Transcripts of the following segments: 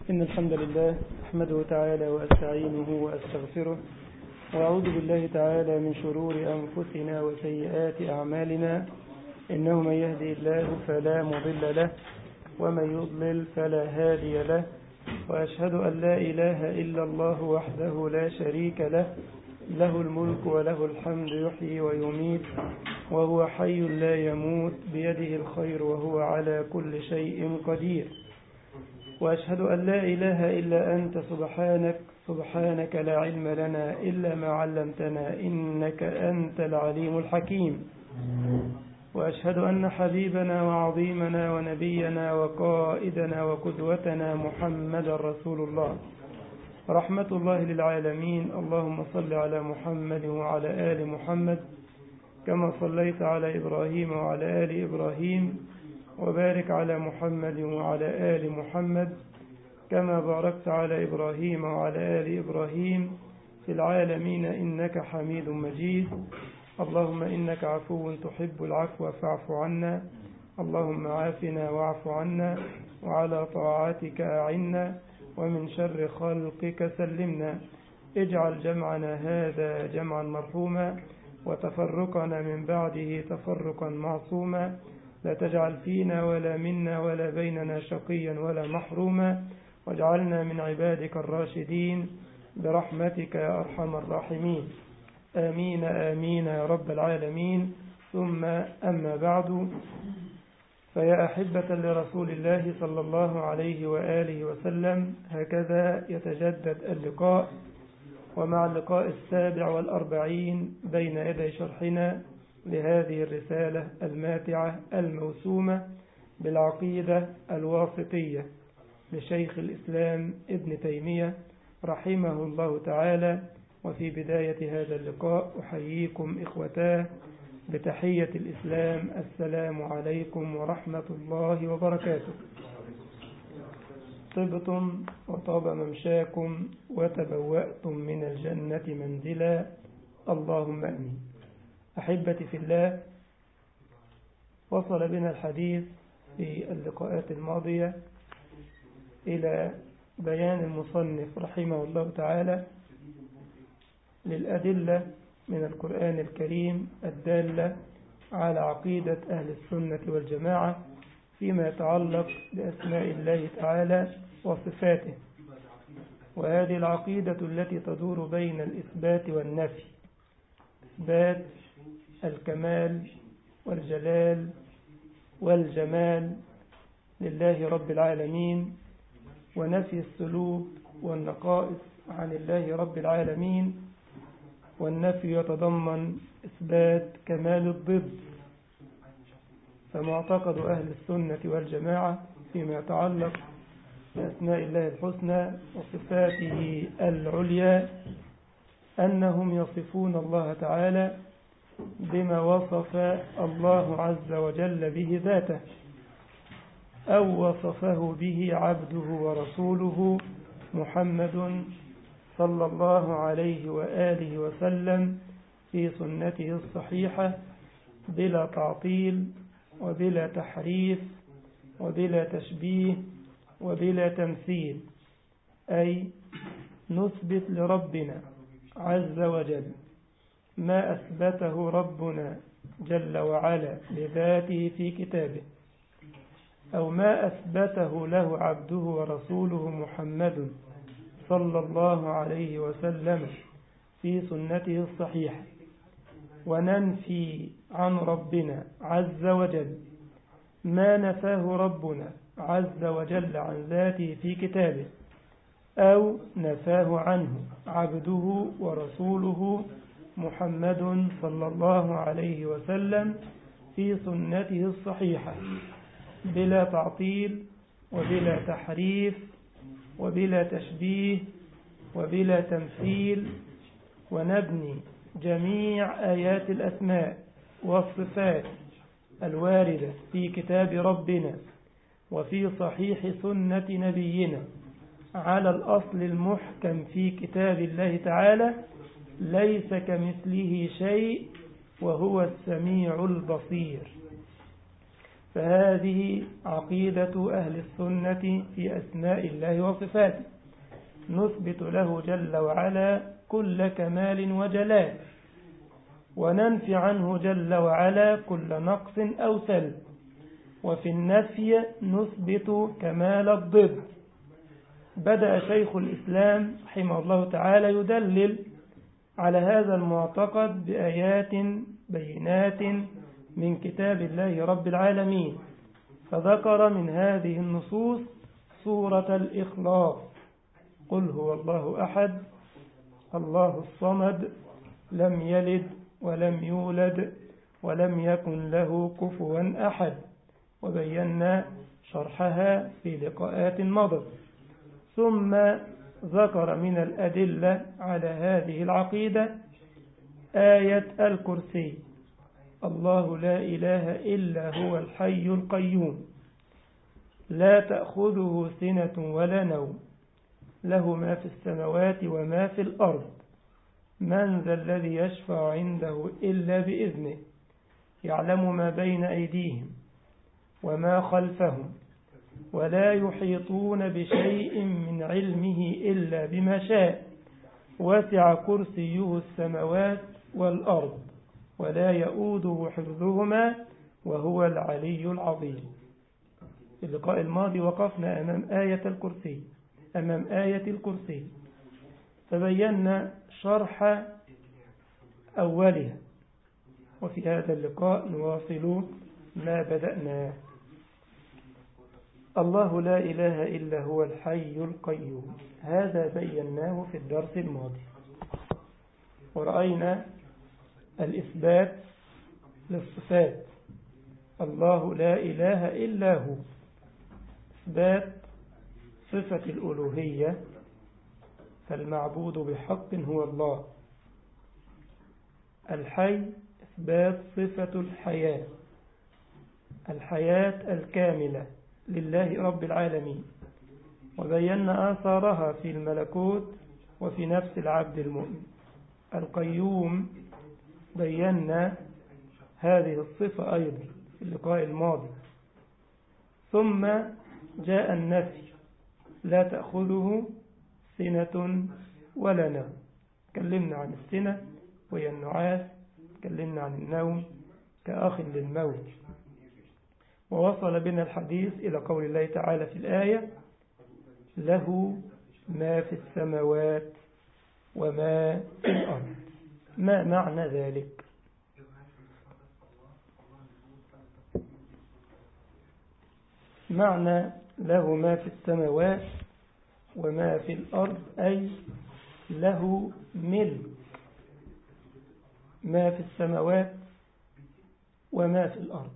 إن الحمد لله أحمده تعالى وأستعينه وأستغفره وأعوذ بالله تعالى من شرور أنفسنا وسيئات أعمالنا إنه من يهدي الله فلا مضل له ومن يضلل فلا هادي له وأشهد أن لا إله إلا الله وحده لا شريك له له الملك وله الحمد يحيي ويميت وهو حي لا يموت بيده الخير وهو على كل شيء قدير وأشهد أن لا إله إلا أنت سبحانك سبحانك لا علم لنا إلا ما علمتنا إنك أنت العليم الحكيم وأشهد أن حبيبنا وعظيمنا ونبينا وقائدنا وقدوتنا محمد رسول الله رحمة الله للعالمين اللهم صل على محمد وعلى آل محمد كما صليت على إبراهيم وعلى آل إبراهيم وبارك على محمد وعلى آل محمد كما باركت على إبراهيم وعلى آل إبراهيم في العالمين إنك حميد مجيد اللهم إنك عفو تحب العفو فاعف عنا اللهم عافنا واعف عنا وعلى طاعتك أعنا ومن شر خلقك سلمنا اجعل جمعنا هذا جمعا مرحوما وتفرقنا من بعده تفرقا معصوما لا تجعل فينا ولا منا ولا بيننا شقيا ولا محروما واجعلنا من عبادك الراشدين برحمتك يا أرحم الراحمين آمين آمين يا رب العالمين ثم أما بعد فيا أحبة لرسول الله صلى الله عليه وآله وسلم هكذا يتجدد اللقاء ومع اللقاء السابع والأربعين بين يدي شرحنا لهذه الرسالة الماتعة الموسومة بالعقيدة الواسطية لشيخ الإسلام ابن تيمية رحمه الله تعالى وفي بداية هذا اللقاء أحييكم إخوتاه بتحية الإسلام السلام عليكم ورحمة الله وبركاته طبتم وطاب ممشاكم وتبوأتم من الجنة منزلا اللهم أمين أحبتي في الله وصل بنا الحديث في اللقاءات الماضية إلى بيان المصنف رحمه الله تعالى للأدلة من القرآن الكريم الدالة على عقيدة أهل السنة والجماعة فيما يتعلق بأسماء الله تعالى وصفاته وهذه العقيدة التي تدور بين الإثبات والنفي إثبات الكمال والجلال والجمال لله رب العالمين ونفي السلوك والنقائص عن الله رب العالمين والنفي يتضمن إثبات كمال الضد فمعتقد أهل السنة والجماعة فيما يتعلق بأسماء الله الحسنى وصفاته العليا أنهم يصفون الله تعالى بما وصف الله عز وجل به ذاته أو وصفه به عبده ورسوله محمد صلى الله عليه وآله وسلم في سنته الصحيحة بلا تعطيل وبلا تحريف وبلا تشبيه وبلا تمثيل أي نثبت لربنا عز وجل ما أثبته ربنا جل وعلا لذاته في كتابه أو ما أثبته له عبده ورسوله محمد صلى الله عليه وسلم في سنته الصحيحة وننفي عن ربنا عز وجل ما نفاه ربنا عز وجل عن ذاته في كتابه أو نفاه عنه عبده ورسوله محمد صلى الله عليه وسلم في سنته الصحيحة بلا تعطيل وبلا تحريف وبلا تشبيه وبلا تمثيل ونبني جميع آيات الأسماء والصفات الواردة في كتاب ربنا وفي صحيح سنة نبينا على الأصل المحكم في كتاب الله تعالى ليس كمثله شيء وهو السميع البصير فهذه عقيدة أهل السنة في أسماء الله وصفاته نثبت له جل وعلا كل كمال وجلال وننفي عنه جل وعلا كل نقص أو سلب وفي النفي نثبت كمال الضد بدأ شيخ الإسلام رحمه الله تعالى يدلل على هذا المعتقد بآيات بينات من كتاب الله رب العالمين فذكر من هذه النصوص سورة الإخلاص قل هو الله أحد الله الصمد لم يلد ولم يولد ولم يكن له كفوا أحد وبينا شرحها في لقاءات مضت ثم ذكر من الأدلة على هذه العقيدة آية الكرسي الله لا إله إلا هو الحي القيوم لا تأخذه سنة ولا نوم له ما في السماوات وما في الأرض من ذا الذي يشفع عنده إلا بإذنه يعلم ما بين أيديهم وما خلفهم ولا يحيطون بشيء من علمه إلا بما شاء وسع كرسيه السماوات والأرض ولا يؤوده حفظهما وهو العلي العظيم في اللقاء الماضي وقفنا أمام آية الكرسي أمام آية الكرسي فبينا شرح أولها وفي هذا اللقاء نواصل ما بدأناه الله لا إله إلا هو الحي القيوم هذا بيناه في الدرس الماضي ورأينا الإثبات للصفات الله لا إله إلا هو إثبات صفة الألوهية فالمعبود بحق هو الله الحي إثبات صفة الحياة الحياة الكاملة لله رب العالمين وبينا آثارها في الملكوت وفي نفس العبد المؤمن القيوم بينا هذه الصفة أيضا في اللقاء الماضي ثم جاء النفي لا تأخذه سنة ولا نوم تكلمنا عن السنة وهي النعاس تكلمنا عن النوم كأخ للموت ووصل بنا الحديث إلى قول الله تعالى في الآية له ما في السماوات وما في الأرض ما معنى ذلك معنى له ما في السماوات وما في الأرض أي له ملك ما في السماوات وما في الأرض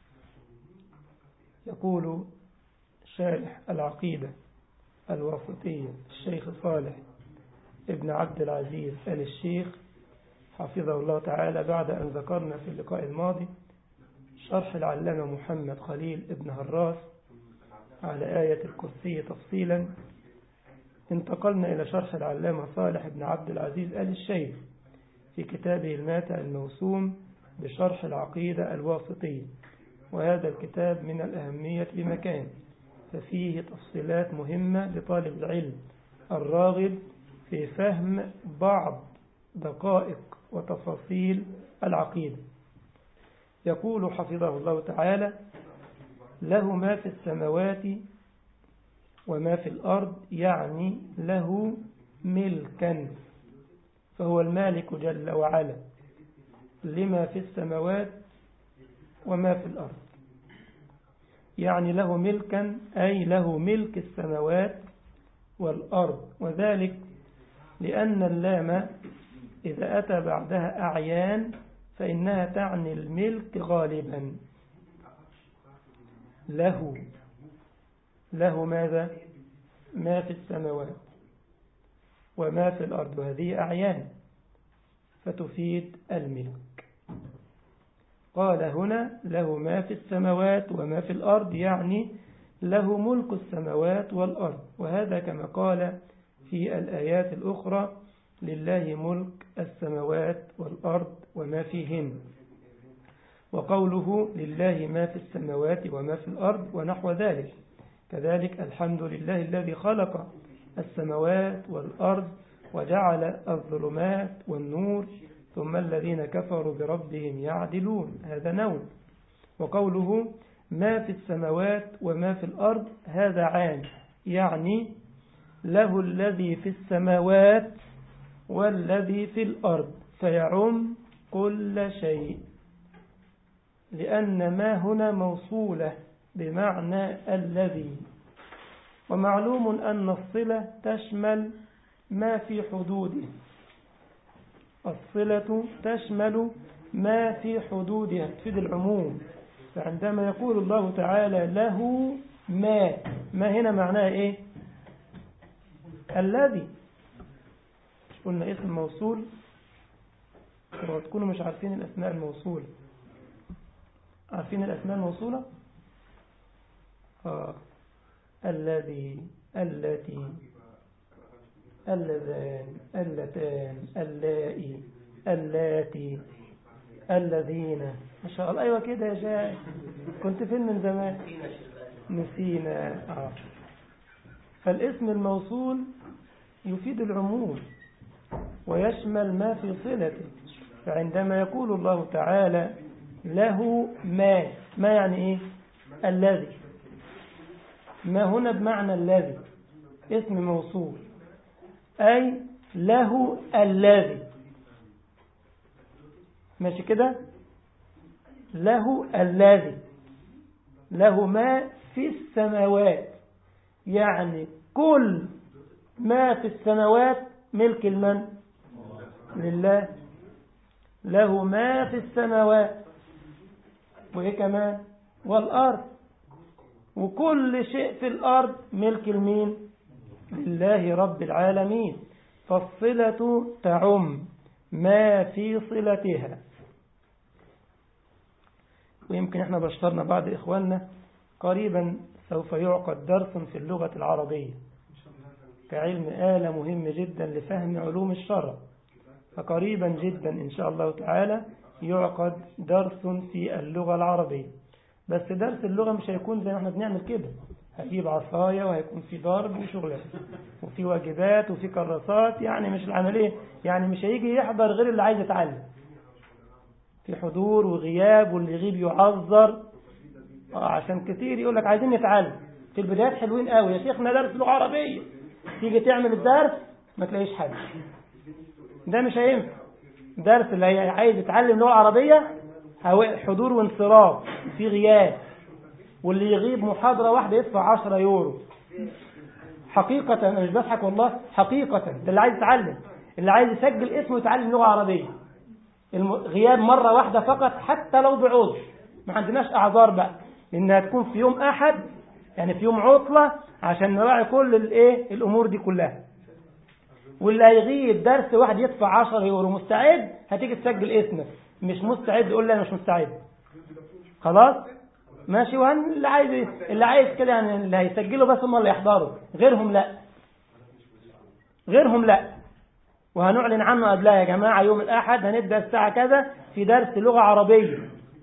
يقول شارح العقيدة الواسطية الشيخ صالح ابن عبد العزيز آل الشيخ حفظه الله تعالى بعد أن ذكرنا في اللقاء الماضي شرح العلامة محمد خليل ابن هراس على آية الكرسي تفصيلا انتقلنا إلى شرح العلامة صالح بن عبد العزيز آل الشيخ في كتابه الماتع الموسوم بشرح العقيدة الواسطية وهذا الكتاب من الأهمية بمكان ففيه تفصيلات مهمة لطالب العلم الراغب في فهم بعض دقائق وتفاصيل العقيدة يقول حفظه الله تعالى له ما في السماوات وما في الأرض يعني له ملكا فهو المالك جل وعلا لما في السماوات وما في الأرض يعني له ملكا أي له ملك السماوات والأرض وذلك لأن اللام إذا أتى بعدها أعيان فإنها تعني الملك غالبا له له ماذا ما في السماوات وما في الأرض وهذه أعيان فتفيد الملك قال هنا له ما في السماوات وما في الأرض يعني له ملك السماوات والأرض وهذا كما قال في الآيات الأخرى لله ملك السماوات والأرض وما فيهن وقوله لله ما في السماوات وما في الأرض ونحو ذلك كذلك الحمد لله الذي خلق السماوات والأرض وجعل الظلمات والنور ثم الذين كفروا بربهم يعدلون هذا نوم وقوله ما في السماوات وما في الأرض هذا عام يعني له الذي في السماوات والذي في الأرض فيعم كل شيء لأن ما هنا موصولة بمعنى الذي ومعلوم أن الصلة تشمل ما في حدوده الصلة تشمل ما في حدودها تفيد العموم فعندما يقول الله تعالى له ما ما هنا معناه ايه الذي قلنا اسم موصول وتكونوا مش عارفين الأسماء الموصولة عارفين الأسماء الموصولة آه. الذي التي اللذان اللتان اللائي اللاتي الذين ما شاء الله أيوة كده يا شاي كنت فين من زمان نسينا آه. فالاسم الموصول يفيد العموم ويشمل ما في صلته فعندما يقول الله تعالى له ما ما يعني ايه الذي ما هنا بمعنى الذي اسم موصول أي له الذي ماشي كده له الذي له ما في السماوات يعني كل ما في السماوات ملك المن لله له ما في السماوات وإيه كمان والأرض وكل شيء في الأرض ملك المين لله رب العالمين فالصلة تعم ما في صلتها ويمكن احنا بشرنا بعض إخواننا قريبا سوف يعقد درس في اللغة العربية كعلم آلة مهم جدا لفهم علوم الشرع فقريبا جدا إن شاء الله تعالى يعقد درس في اللغة العربية بس درس اللغة مش هيكون زي ما احنا بنعمل كده هجيب عصاية وهيكون في ضرب وشغلات وفي واجبات وفي كراسات يعني مش العملية يعني مش هيجي يحضر غير اللي عايز يتعلم في حضور وغياب واللي يغيب يعذر آه عشان كتير يقول لك عايزين نتعلم في البدايات حلوين قوي يا شيخنا درس لغة عربية تيجي تعمل الدرس ما تلاقيش حد ده مش هينفع درس اللي عايز يتعلم لغة عربية حضور وانصراف في غياب واللي يغيب محاضرة واحدة يدفع 10 يورو حقيقة أنا مش بضحك والله حقيقة ده اللي عايز يتعلم اللي عايز يسجل اسمه يتعلم لغة عربية غياب مرة واحدة فقط حتى لو بعذر ما عندناش أعذار بقى إنها تكون في يوم أحد يعني في يوم عطلة عشان نراعي كل الايه الأمور دي كلها واللي هيغيب درس واحد يدفع 10 يورو مستعد هتيجي تسجل اسمك مش مستعد قول لي انا مش مستعد خلاص ماشي وهن اللي عايز اللي عايز كده يعني اللي هيسجلوا بس هم اللي يحضروا غيرهم لا غيرهم لا وهنعلن عنه قبلها يا جماعة يوم الأحد هنبدأ الساعة كذا في درس لغة عربية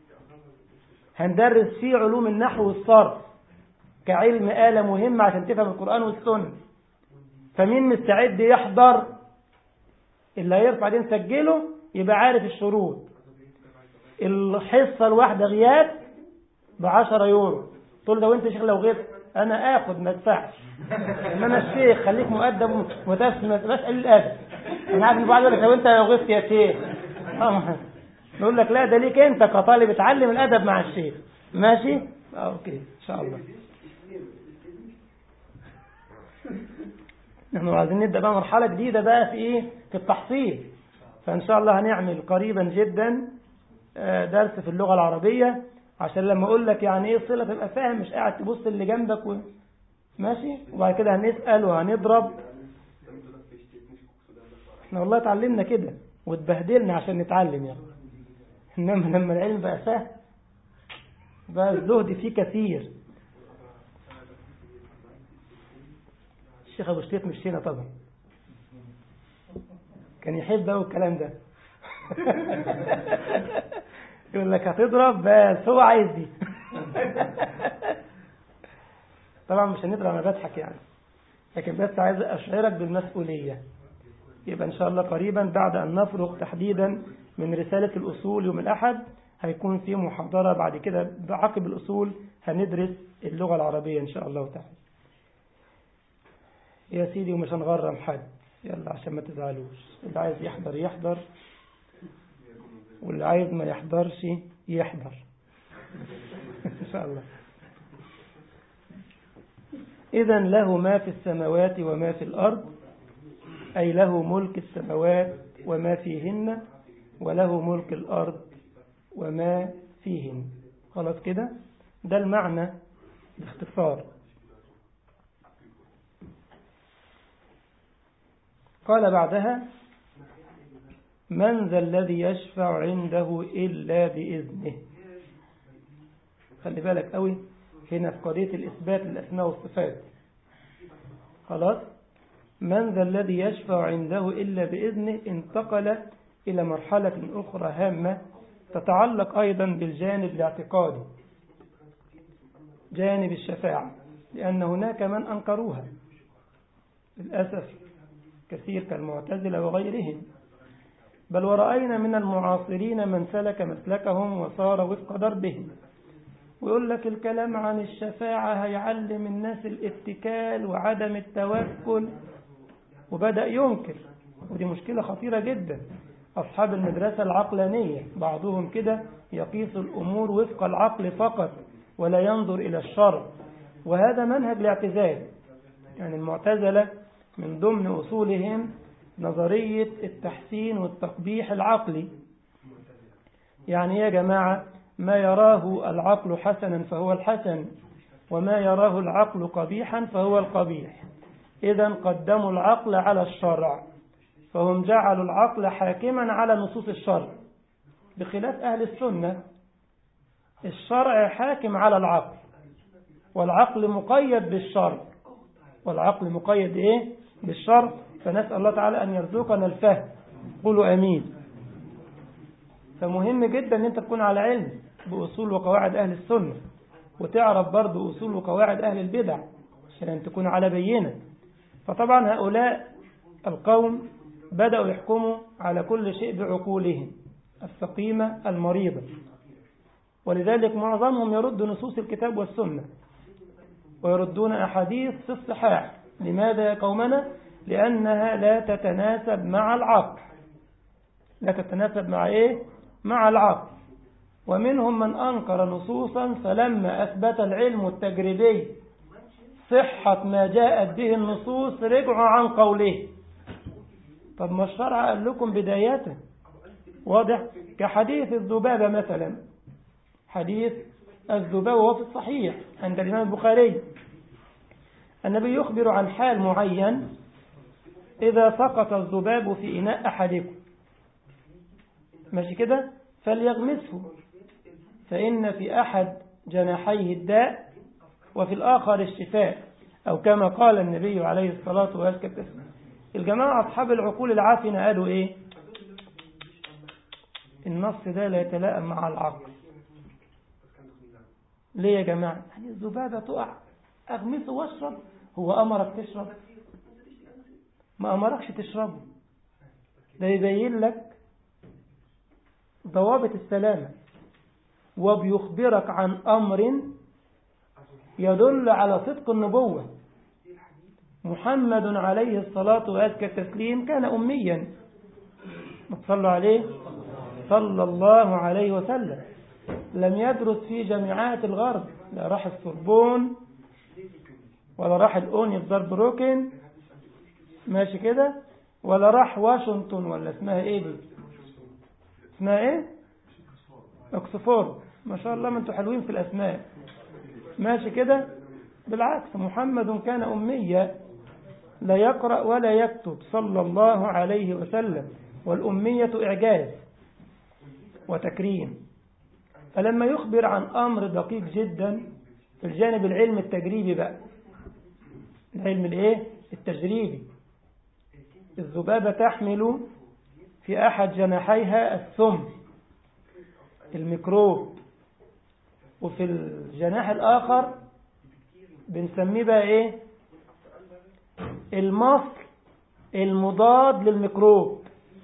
هندرس فيه علوم النحو والصرف كعلم آلة مهمة عشان تفهم القرآن والسنة فمين مستعد يحضر اللي هيرفع دي نسجله يبقى عارف الشروط الحصة الواحدة غياب بعشرة يورو تقول ده وانت شيخ لو غبت انا اخد ما ادفعش انما الشيخ خليك مؤدب ومتفهم ما تبقاش قليل الادب انا عارف ان بعض يقول لك لو انت لو غبت يا شيخ نقول لك لا ده ليك انت كطالب اتعلم الادب مع الشيخ ماشي اوكي ان شاء الله نحن عايزين نبدا بقى مرحله جديده بقى في ايه في التحصيل فان شاء الله هنعمل قريبا جدا درس في اللغه العربيه عشان لما اقول لك يعني ايه صله تبقى فاهم مش قاعد تبص اللي جنبك و... ماشي وبعد كده هنسال وهنضرب احنا والله اتعلمنا كده واتبهدلنا عشان نتعلم يعني انما لما العلم بقى سهل بقى الزهد فيه كثير الشيخ ابو شتيت مش هنا طبعا كان يحب قوي الكلام ده يقول لك هتضرب بس هو عايز دي طبعا مش هنضرب انا بضحك يعني لكن بس عايز اشعرك بالمسؤوليه يبقى ان شاء الله قريبا بعد ان نفرغ تحديدا من رساله الاصول يوم الاحد هيكون في محاضره بعد كده بعقب الاصول هندرس اللغه العربيه ان شاء الله تعالى يا سيدي ومش هنغرم حد يلا عشان ما تزعلوش اللي عايز يحضر يحضر واللي عايز ما يحضرش يحضر إن شاء الله إذا له ما في السماوات وما في الأرض أي له ملك السماوات وما فيهن وله ملك الأرض وما فيهن خلاص كده ده المعنى باختصار قال بعدها من ذا الذي يشفع عنده إلا بإذنه خلي بالك قوي هنا في قضية الإثبات للأسماء والصفات خلاص من ذا الذي يشفع عنده إلا بإذنه انتقل إلى مرحلة أخرى هامة تتعلق أيضا بالجانب الاعتقادي جانب الشفاعة لأن هناك من أنكروها للأسف كثير كالمعتزلة وغيرهم بل ورأينا من المعاصرين من سلك مسلكهم وصار وفق دربهم ويقول لك الكلام عن الشفاعة هيعلم الناس الاتكال وعدم التوكل وبدأ ينكر ودي مشكلة خطيرة جدا أصحاب المدرسة العقلانية بعضهم كده يقيس الأمور وفق العقل فقط ولا ينظر إلى الشرع وهذا منهج الاعتزال يعني المعتزلة من ضمن أصولهم نظرية التحسين والتقبيح العقلي يعني يا جماعة ما يراه العقل حسنا فهو الحسن وما يراه العقل قبيحا فهو القبيح إذا قدموا العقل على الشرع فهم جعلوا العقل حاكما على نصوص الشرع بخلاف أهل السنة الشرع حاكم على العقل والعقل مقيد بالشرع والعقل مقيد إيه بالشرع فنسأل الله تعالى أن يرزقنا الفهم قولوا أمين فمهم جدا أن أنت تكون على علم بأصول وقواعد أهل السنة وتعرف برضو أصول وقواعد أهل البدع عشان تكون على بينة فطبعا هؤلاء القوم بدأوا يحكموا على كل شيء بعقولهم السقيمة المريضة ولذلك معظمهم يرد نصوص الكتاب والسنة ويردون أحاديث في الصحاح لماذا يا قومنا لأنها لا تتناسب مع العقل لا تتناسب مع إيه مع العقل ومنهم من أنكر نصوصا فلما أثبت العلم التجريبي صحة ما جاءت به النصوص رجعوا عن قوله طب ما الشرع قال لكم بداية واضح كحديث الذبابة مثلا حديث الذبابة وهو في الصحيح عند الإمام البخاري النبي يخبر عن حال معين إذا سقط الذباب في إناء أحدكم ماشي كده فليغمسه فإن في أحد جناحيه الداء وفي الآخر الشفاء أو كما قال النبي عليه الصلاة والسلام الجماعة أصحاب العقول العافنة قالوا إيه النص ده لا يتلائم مع العقل ليه يا جماعة يعني الذبابة تقع أغمسه واشرب هو أمرك تشرب ما أمركش تشربه ده يبين لك ضوابط السلامة وبيخبرك عن أمر يدل على صدق النبوة محمد عليه الصلاة وأزكى التسليم كان أميا ما تصلوا عليه صلى الله عليه وسلم لم يدرس في جامعات الغرب لا راح السوربون ولا راح الأوني في ضربروكن ماشي كده ولا راح واشنطن ولا اسمها ايه دي اسمها ايه اوكسفورد ما شاء الله ما انتوا حلوين في الاسماء ماشي كده بالعكس محمد كان أميا لا يقرأ ولا يكتب صلى الله عليه وسلم والأمية إعجاز وتكريم فلما يخبر عن أمر دقيق جدا في الجانب العلم التجريبي بقى العلم الايه التجريبي الذبابة تحمل في أحد جناحيها السم الميكروب وفي الجناح الآخر بنسميه بقى ايه المصل المضاد للميكروب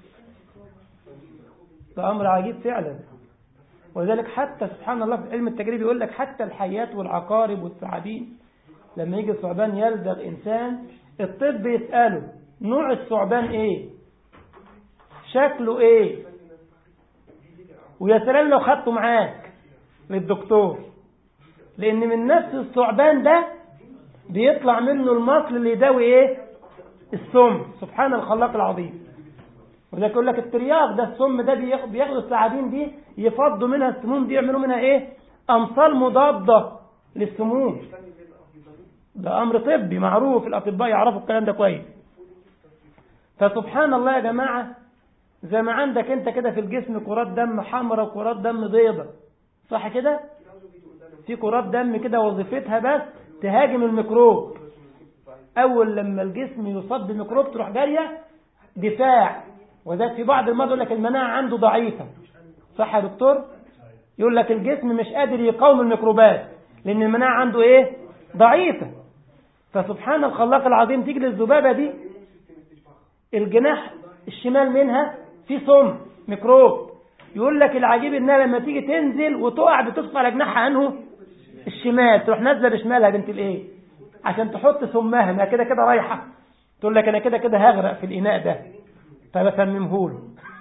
ده أمر عجيب فعلا ولذلك حتى سبحان الله في علم التجريب يقول لك حتى الحيات والعقارب والثعابين لما يجي ثعبان يلدغ إنسان الطب يسأله نوع الثعبان ايه شكله ايه ويا سلام لو خدته معاك للدكتور لان من نفس الثعبان ده بيطلع منه المصل اللي يداوي ايه السم سبحان الخلاق العظيم وذلك يقول لك الترياق ده السم ده بياخدوا الثعابين دي يفضوا منها السموم دي يعملوا منها ايه امصال مضاده للسموم ده امر طبي معروف الاطباء يعرفوا الكلام ده كويس فسبحان الله يا جماعه زي ما عندك انت كده في الجسم كرات دم حمراء وكرات دم بيضاء صح كده في كرات دم كده وظيفتها بس تهاجم الميكروب اول لما الجسم يصاب بميكروب تروح جاريه دفاع وذلك في بعض المرضى يقول لك المناعه عنده ضعيفه صح يا دكتور يقول لك الجسم مش قادر يقاوم الميكروبات لان المناعه عنده ايه ضعيفه فسبحان الخلاق العظيم تيجي للذبابه دي الجناح الشمال منها في صم ميكروب يقول لك العجيب انها لما تيجي تنزل وتقع بتدخل على جناحها انه الشمال تروح نازله بشمالها بنت الايه عشان تحط سمها ما كده كده رايحه تقول لك انا كده كده هغرق في الاناء ده فبسممهوله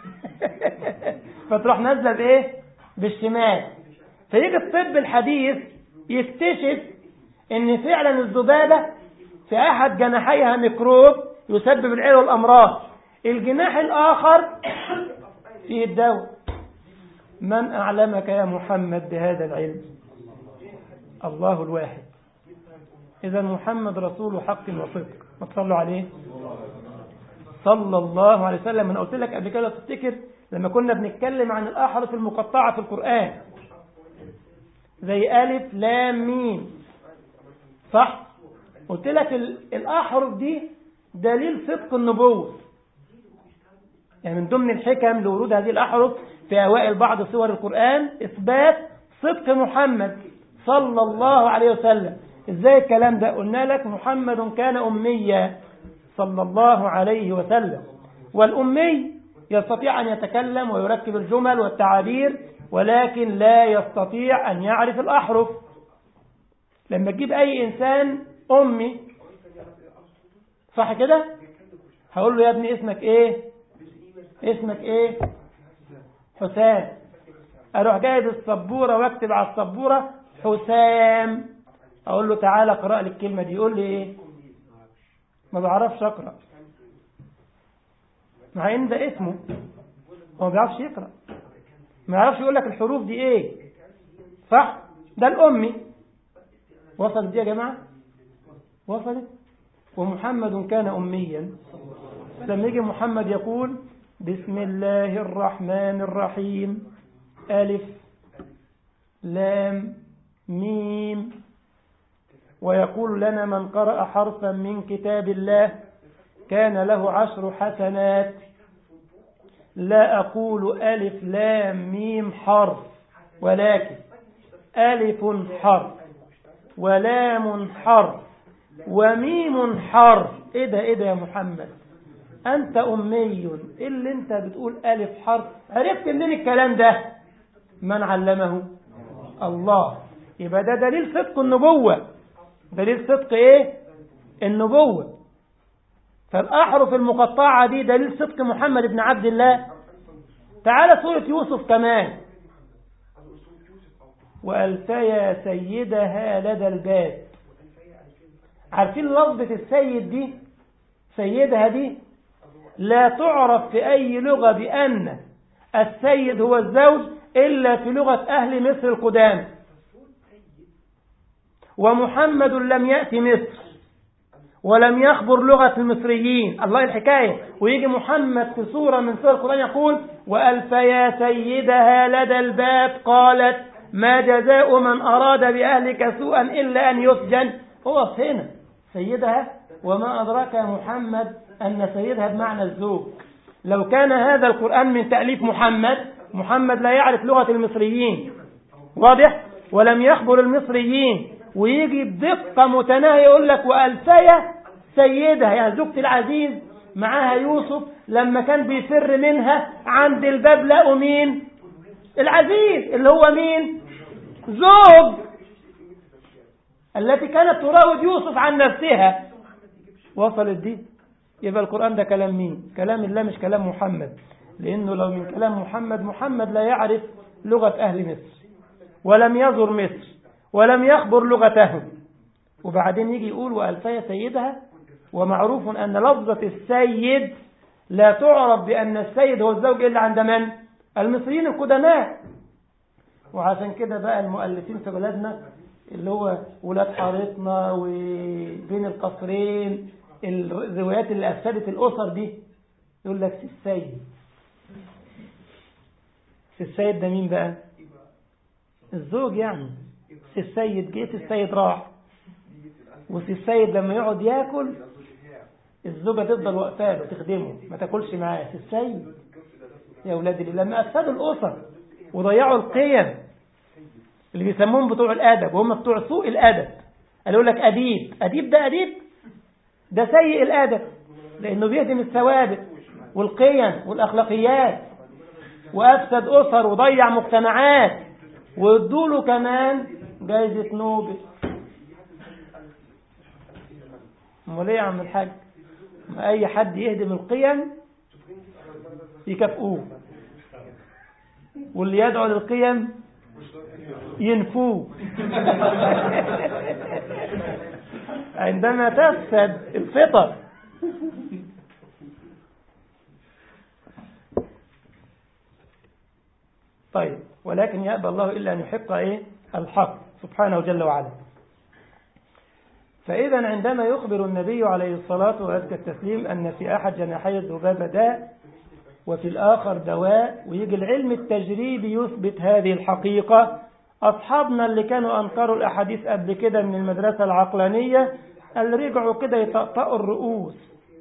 فتروح نازله بايه بالشمال فيجي الطب الحديث يكتشف ان فعلا الذبابه في احد جناحيها ميكروب يسبب العيل والامراض الجناح الاخر فيه الدواء من اعلمك يا محمد بهذا العلم الله الواحد اذا محمد رسول حق وصدق ما تصلوا عليه صلى الله عليه وسلم انا قلت لك قبل كده تفتكر لما كنا بنتكلم عن الاحرف المقطعه في القران زي الف لام ميم صح قلت لك الاحرف دي دليل صدق النبوه يعني من ضمن الحكم لورود هذه الاحرف في اوائل بعض سور القران اثبات صدق محمد صلى الله عليه وسلم ازاي الكلام ده قلنا لك محمد كان اميا صلى الله عليه وسلم والامي يستطيع ان يتكلم ويركب الجمل والتعابير ولكن لا يستطيع ان يعرف الاحرف لما تجيب اي انسان امي صح كده هقول له يا ابني اسمك ايه اسمك ايه حسام اروح جايب السبوره واكتب على السبوره حسام اقول له تعالى اقرا لي الكلمه دي يقول لي ايه ما بعرفش اقرا مع ان ده اسمه هو ما بيعرفش يقرا ما يعرفش يقول لك الحروف دي ايه صح ده الامي وصلت دي يا جماعه وصلت ومحمد كان اميا لما يجي محمد يقول بسم الله الرحمن الرحيم ألف لام ميم ويقول لنا من قرأ حرفا من كتاب الله كان له عشر حسنات لا أقول ألف لام ميم حرف ولكن ألف حرف ولام حرف وميم حرف إيه ده إيه ده يا محمد أنت أمي إيه اللي أنت بتقول ألف حرف عرفت منين الكلام ده من علمه الله يبقى ده دليل صدق النبوة دليل صدق إيه النبوة فالأحرف المقطعة دي دليل صدق محمد بن عبد الله تعالى سورة يوسف كمان وألفيا سيدها لدى الباب عارفين لفظة السيد دي سيدها دي لا تعرف في أي لغة بأن السيد هو الزوج إلا في لغة أهل مصر القدام ومحمد لم يأتي مصر ولم يخبر لغة المصريين الله الحكاية ويجي محمد في سورة من سور القرآن يقول وألفيا سيدها لدى الباب قالت ما جزاء من أراد بأهلك سوءا إلا أن يسجن هو هنا سيدها وما أدراك يا محمد أن سيدها بمعنى الزوج لو كان هذا القرآن من تأليف محمد محمد لا يعرف لغة المصريين واضح ولم يخبر المصريين ويجي بدقة متناهية يقول لك وألفية سيدها يعني زوجة العزيز معاها يوسف لما كان بيفر منها عند الباب لقوا مين العزيز اللي هو مين زوج التي كانت تراود يوسف عن نفسها وصلت دي يبقى القرآن ده كلام مين كلام الله مش كلام محمد لأنه لو من كلام محمد محمد لا يعرف لغة أهل مصر ولم يزر مصر ولم يخبر لغتهم وبعدين يجي يقول وألفية سيدها ومعروف أن لفظة السيد لا تعرف بأن السيد هو الزوج إلا عند من؟ المصريين القدماء وعشان كده بقى المؤلفين في بلادنا اللي هو ولاد حارتنا وبين القصرين الروايات اللي أفسدت الأسر دي يقول لك سي السيد سي السيد ده مين بقى الزوج يعني سي السيد جيت السيد راح وسي السيد لما يقعد ياكل الزوجة تفضل واقفة له تخدمه ما تاكلش معاه سي السيد يا أولاد اللي لما أفسدوا الأسر وضيعوا القيم اللي بيسموهم بتوع الأدب وهم بتوع سوء الأدب قالوا لك أديب أديب ده أديب ده سيء الأدب لأنه بيهدم الثوابت والقيم والأخلاقيات وأفسد أسر وضيع مجتمعات وادوله كمان جايزة نوبل امال ايه يا عم الحاج ما اي حد يهدم القيم يكافئوه واللي يدعو للقيم ينفوه عندما تفسد الفطر طيب ولكن يأبى الله إلا أن يحق إيه الحق سبحانه جل وعلا فإذا عندما يخبر النبي عليه الصلاة وأزكى التسليم أن في أحد جناحي الذبابة داء وفي الآخر دواء ويجي العلم التجريبي يثبت هذه الحقيقة أصحابنا اللي كانوا أنكروا الأحاديث قبل كده من المدرسة العقلانية اللي رجعوا كده يطأطأوا الرؤوس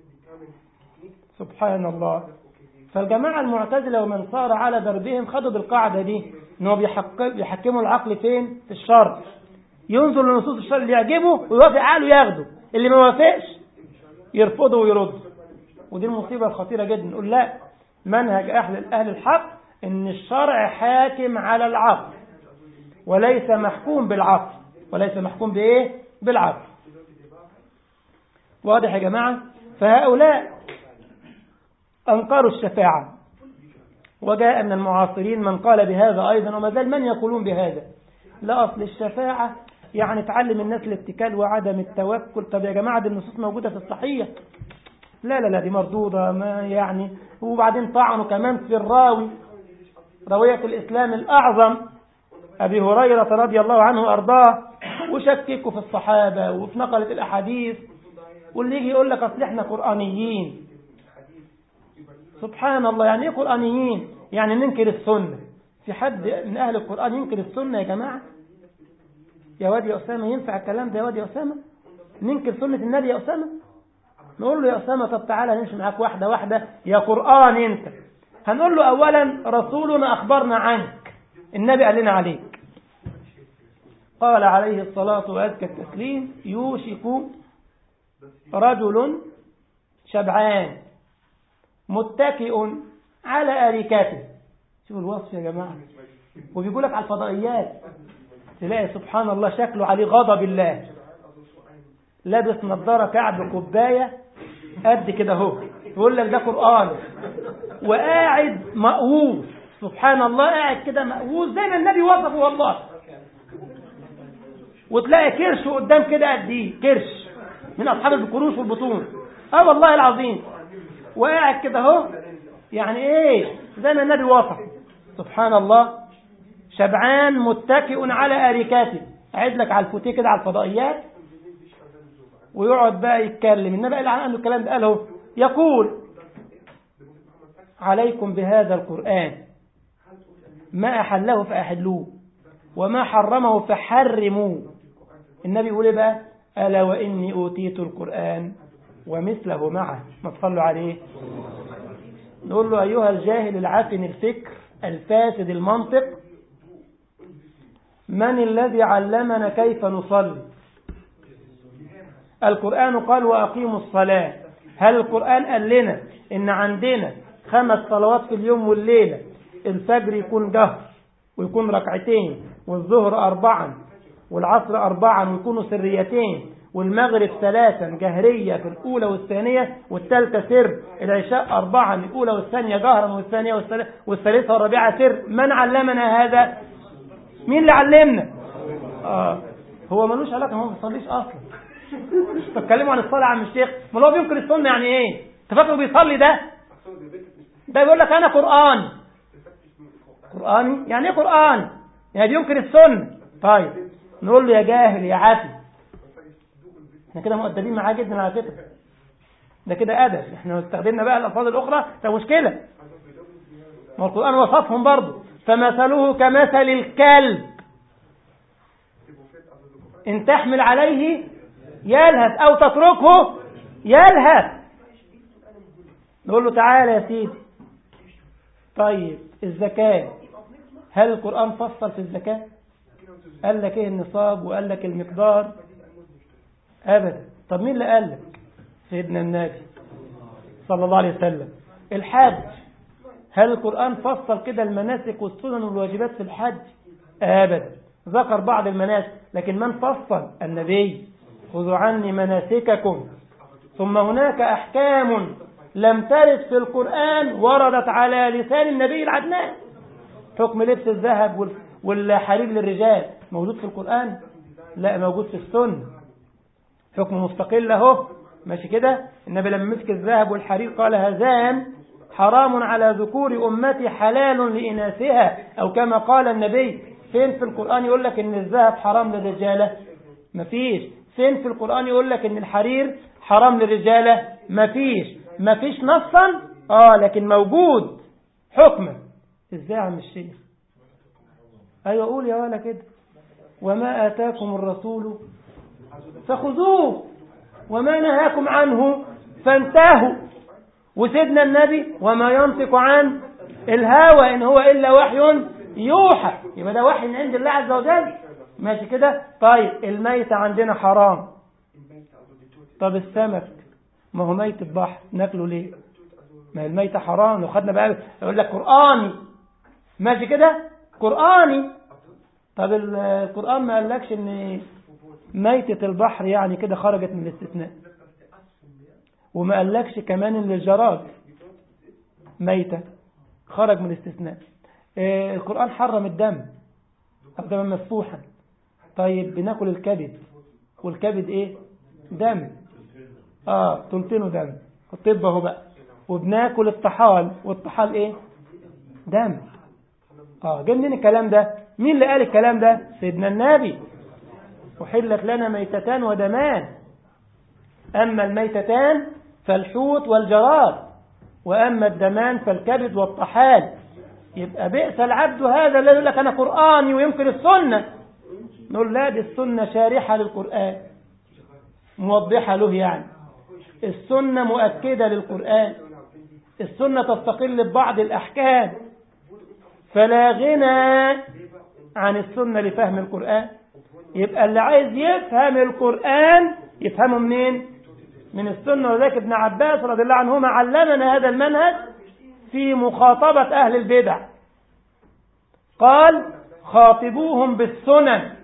سبحان الله فالجماعة المعتزلة ومن صار على دربهم خدوا بالقاعدة دي انه بيحكموا العقل فين في الشر ينظر لنصوص الشر اللي يعجبه ويوافق عقله ياخده اللي ما وافقش يرفضه ويرد ودي المصيبة الخطيرة جدا نقول لا منهج أهل أهل الحق إن الشرع حاكم على العقل وليس محكوم بالعقل وليس محكوم بإيه بالعقل واضح يا جماعة فهؤلاء أنكروا الشفاعة وجاء من المعاصرين من قال بهذا أيضا وما زال من يقولون بهذا لا أصل الشفاعة يعني تعلم الناس الاتكال وعدم التوكل طب يا جماعة دي النصوص موجودة في الصحيح لا لا لا دي مردودة ما يعني وبعدين طعنوا كمان في الراوي راوية الإسلام الأعظم أبي هريرة رضي الله عنه وأرضاه وشككوا في الصحابة وفي نقلة الأحاديث واللي يجي يقول لك أصل إحنا قرآنيين سبحان الله يعني إيه قرآنيين يعني ننكر السنة في حد من أهل القرآن ينكر السنة يا جماعة يا واد يا أسامة ينفع الكلام ده يا واد يا أسامة ننكر سنة النبي يا أسامة نقول له يا أسامة طب تعالى نمشي معاك واحدة واحدة يا قرآن أنت هنقول له أولا رسولنا أخبرنا عنك النبي قال لنا عليك قال عليه الصلاة وأزكى التسليم يوشك رجل شبعان متكئ على أريكاته شوف الوصف يا جماعة وبيقول لك على الفضائيات تلاقي سبحان الله شكله عليه غضب الله لابس نظارة كعب كوباية قد كده اهو يقول لك ده قرآن وقاعد مقووس سبحان الله قاعد كده مقووس زي ما النبي وصفه والله وتلاقي كرش قدام كده قد ايه كرش من اصحاب الكروش والبطون اه والله العظيم وقاعد كده اهو يعني ايه زي ما النبي وصف سبحان الله شبعان متكئ على اريكاته قاعد لك على الفوتيه كده على الفضائيات ويقعد بقى يتكلم النبي قال عنه الكلام ده قاله يقول عليكم بهذا القرآن ما أحله فأحلوه وما حرمه فحرموه النبي يقول ايه بقى ألا وإني أوتيت القرآن ومثله معه ما تصلوا عليه نقول له أيها الجاهل العافن الفكر الفاسد المنطق من الذي علمنا كيف نصلي القرآن قال وأقيموا الصلاة هل القرآن قال لنا إن عندنا خمس صلوات في اليوم والليلة الفجر يكون جهر ويكون ركعتين والظهر أربعا والعصر أربعا ويكونوا سريتين والمغرب ثلاثا جهرية في الأولى والثانية والثالثة سر العشاء أربعا الأولى والثانية جهرا والثانية والثالثة والرابعة سر من علمنا هذا مين اللي علمنا آه. هو ملوش علاقة هو ما بيصليش أصلا تتكلموا عن الصلاة عن الشيخ ما هو بينكر السنة يعني ايه انت فاكره بيصلي ده ده بيقول لك انا قرآن قرآني يعني ايه قرآن يعني بينكر السنة طيب نقول له يا جاهل يا عافي احنا كده مؤدبين معاه جدا على فكره ده كده ادب احنا استخدمنا بقى الالفاظ الاخرى ده مشكله ما القران وصفهم برضه فمثله كمثل الكلب ان تحمل عليه يلهث او تتركه يلهث نقول له تعالى يا سيدي طيب الزكاه هل القران فصل في الزكاه قال لك ايه النصاب وقال لك المقدار ابدا طب مين اللي قال لك سيدنا النبي صلى الله عليه وسلم الحج هل القرآن فصل كده المناسك والسنن والواجبات في الحج ابدا ذكر بعض المناسك لكن من فصل النبي خذوا عني مناسككم ثم هناك أحكام لم ترد في القرآن وردت على لسان النبي العدنان حكم لبس الذهب والحرير للرجال موجود في القرآن لا موجود في السنة حكم مستقل اهو ماشي كده النبي لما مسك الذهب والحرير قال هذان حرام على ذكور أمتي حلال لإناثها أو كما قال النبي فين في القرآن يقول لك إن الذهب حرام للرجالة مفيش فين في القرآن يقول لك إن الحرير حرام للرجالة مفيش مفيش نصا آه لكن موجود حكما إزاي عم الشيخ أيوة قول يا ولا كده وما آتاكم الرسول فخذوه وما نهاكم عنه فانتهوا وسيدنا النبي وما ينطق عن الهوى إن هو إلا وحي يوحى يبقى ده وحي من عند الله عز وجل ماشي كده طيب الميت عندنا حرام طب السمك ما هو ميت البحر ناكله ليه ما الميت حرام لو خدنا بقى يقول لك قرآني ماشي كده قرآني طب القرآن ما قالكش ان ميتة البحر يعني كده خرجت من الاستثناء وما قالكش كمان ان الجراد ميتة خرج من الاستثناء آه القرآن حرم الدم أو دما مسفوحا طيب بناكل الكبد والكبد ايه دم اه تلتينه دم الطب اهو بقى وبناكل الطحال والطحال ايه دم اه جاي منين الكلام ده مين اللي قال الكلام ده سيدنا النبي أحلت لنا ميتتان ودمان أما الميتتان فالحوت والجراد وأما الدمان فالكبد والطحال يبقى بئس العبد هذا الذي يقول لك أنا قرآني ويمكن السنة نقول لا دي السنة شارحة للقرآن موضحة له يعني السنة مؤكدة للقرآن السنة تستقل ببعض الأحكام فلا غنى عن السنة لفهم القرآن يبقى اللي عايز يفهم القرآن يفهمه منين من السنة وذلك ابن عباس رضي الله عنهما علمنا هذا المنهج في مخاطبة أهل البدع قال خاطبوهم بالسنن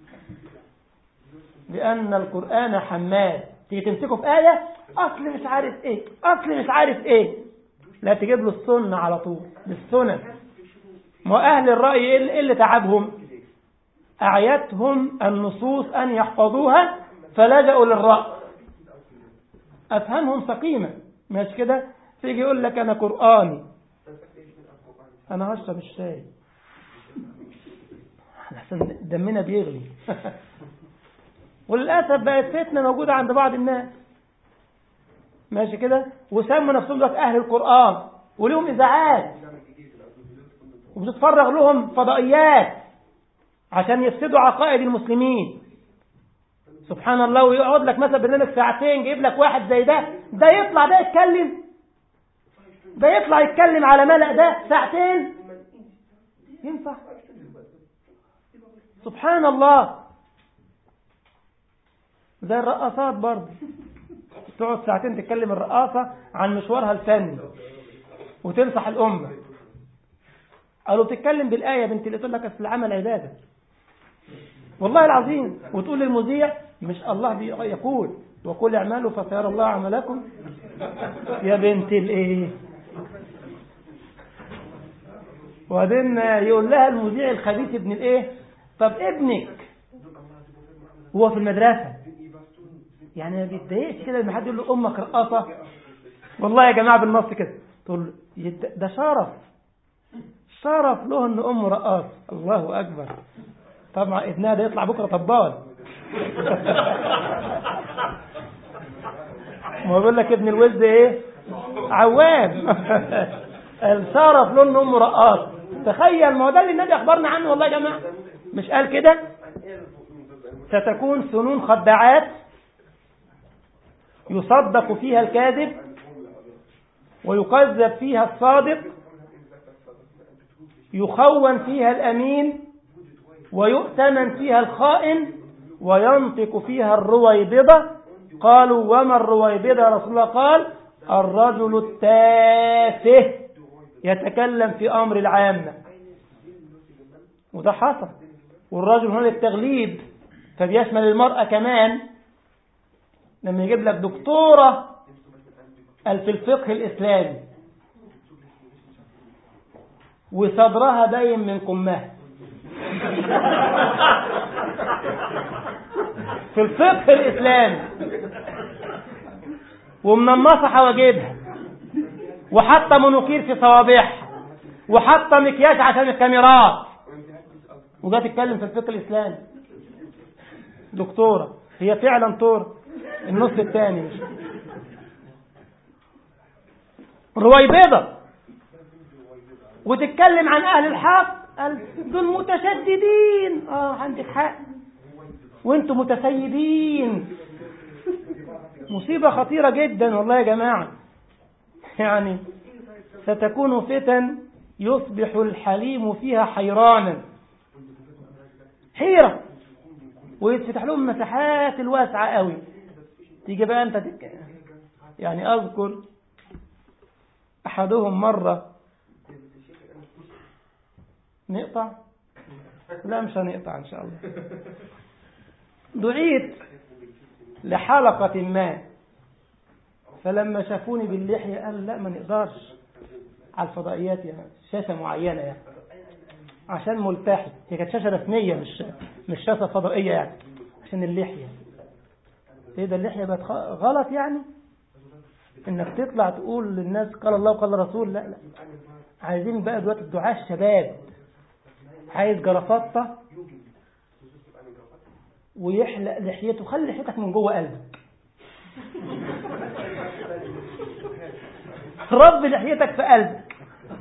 لأن القرآن حماد تيجي تمسكه في آية أصل مش عارف إيه أصل مش عارف إيه لا تجيب له السنة على طول بالسنن ما أهل الرأي إيه اللي تعبهم أعيتهم النصوص أن يحفظوها فلجأوا للرأي أفهمهم سقيمة مش كده تيجي يقول لك أنا قرآني أنا هشرب الشاي عشان دمنا بيغلي وللأسف بقت فتنة موجودة عند بعض الناس ماشي كده وسموا نفسهم دلوقتي أهل القرآن وليهم إذاعات وبتتفرغ لهم فضائيات عشان يفسدوا عقائد المسلمين سبحان الله ويقعد لك مثلا برنامج ساعتين جايب لك واحد زي ده ده يطلع ده يتكلم ده يطلع يتكلم على ملأ ده ساعتين ينفع سبحان الله زي الرقصات برضه تقعد ساعتين تتكلم الرقاصة عن مشوارها الفني وتنصح الأمة قالوا بتتكلم بالآية بنت اللي تقول لك أصل العمل عبادة والله العظيم وتقول للمذيع مش الله يقول وقل اعملوا فسيرى الله عملكم يا بنت الايه وبعدين يقول لها المذيع الخبيث ابن الايه طب ابنك هو في المدرسة يعني ما بيتضايقش كده لما حد يقول له امك رقاصة والله يا جماعة بالنص كده تقول ده شرف شرف له ان امه رقاص الله اكبر طبعا ابنها ده يطلع بكره طبال ما بيقول لك ابن الوز ايه عوام الشرف له ان امه رقاص تخيل ما هو ده اللي النبي اخبرنا عنه والله يا جماعه مش قال كده ستكون سنون خداعات يصدق فيها الكاذب ويكذب فيها الصادق يخون فيها الأمين ويؤتمن فيها الخائن وينطق فيها الرويبضة قالوا وما الرويبضة يا رسول الله قال الرجل التافه يتكلم في أمر العامة وده حصل والرجل هنا للتغليب فبيشمل المرأة كمان لما يجيب لك دكتورة في الفقه الإسلامي وصدرها باين من قمها في الفقه الإسلامي ومنمصة حواجبها وحاطة منوكير في صوابعها وحاطة مكياج عشان الكاميرات وجات تتكلم في الفقه الإسلامي دكتورة هي فعلا طور النص الثاني مش رويبضة وتتكلم عن أهل الحق قال دول متشددين اه عندك حق وانتم متسيبين مصيبة خطيرة جدا والله يا جماعة يعني ستكون فتن يصبح الحليم فيها حيرانا حيرة ويتفتح لهم مساحات الواسعة قوي تيجي بقى انت تك... يعني اذكر احدهم مرة نقطع لا مش هنقطع ان شاء الله دعيت لحلقة ما فلما شافوني باللحية قال لا ما نقدرش على الفضائيات يعني شاشة معينة يعني عشان ملتحي هي كانت شاشة رسمية مش مش شاشة فضائية يعني عشان اللحية ايه ده اللحية بقت غلط يعني انك تطلع تقول للناس قال الله وقال الرسول لا لا عايزين بقى دلوقتي الدعاة الشباب عايز جرافطة ويحلق لحيته خلي لحيتك من جوه قلبك رب لحيتك في قلبك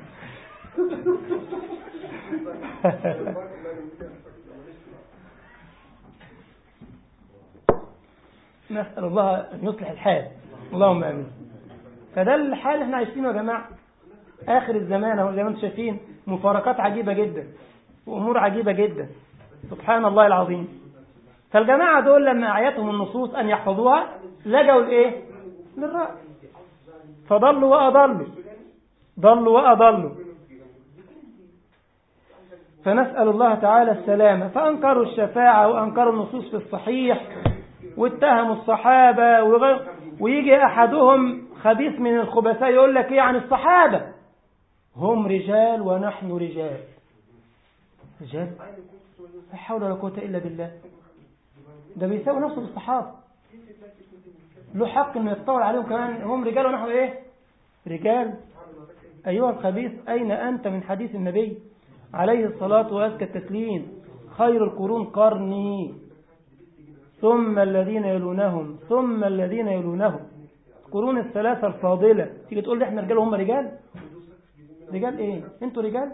نسأل الله أن يصلح الحال اللهم آمين فده الحال اللي احنا عايشينه يا جماعة آخر الزمان اهو زي ما انتم شايفين مفارقات عجيبة جدا وأمور عجيبة جدا سبحان الله العظيم فالجماعة دول لما أعيتهم النصوص أن يحفظوها لجوا لإيه؟ للرأي فضلوا وأضلوا ضلوا وأضلوا فنسأل الله تعالى السلامة فأنكروا الشفاعة وأنكروا النصوص في الصحيح واتهموا الصحابة وغير ويجي أحدهم خبيث من الخبثاء يقول لك إيه عن الصحابة هم رجال ونحن رجال رجال لا حول ولا قوة إلا بالله ده بيساوي نفسه بالصحابة له حق انه يتطور عليهم كمان هم رجال ونحن ايه رجال ايها الخبيث اين انت من حديث النبي عليه الصلاة وازكى التسليم خير القرون قرني ثم الذين يلونهم ثم الذين يلونهم القرون الثلاثة الفاضلة تيجي تقول لي احنا رجال وهم رجال رجال ايه انتوا رجال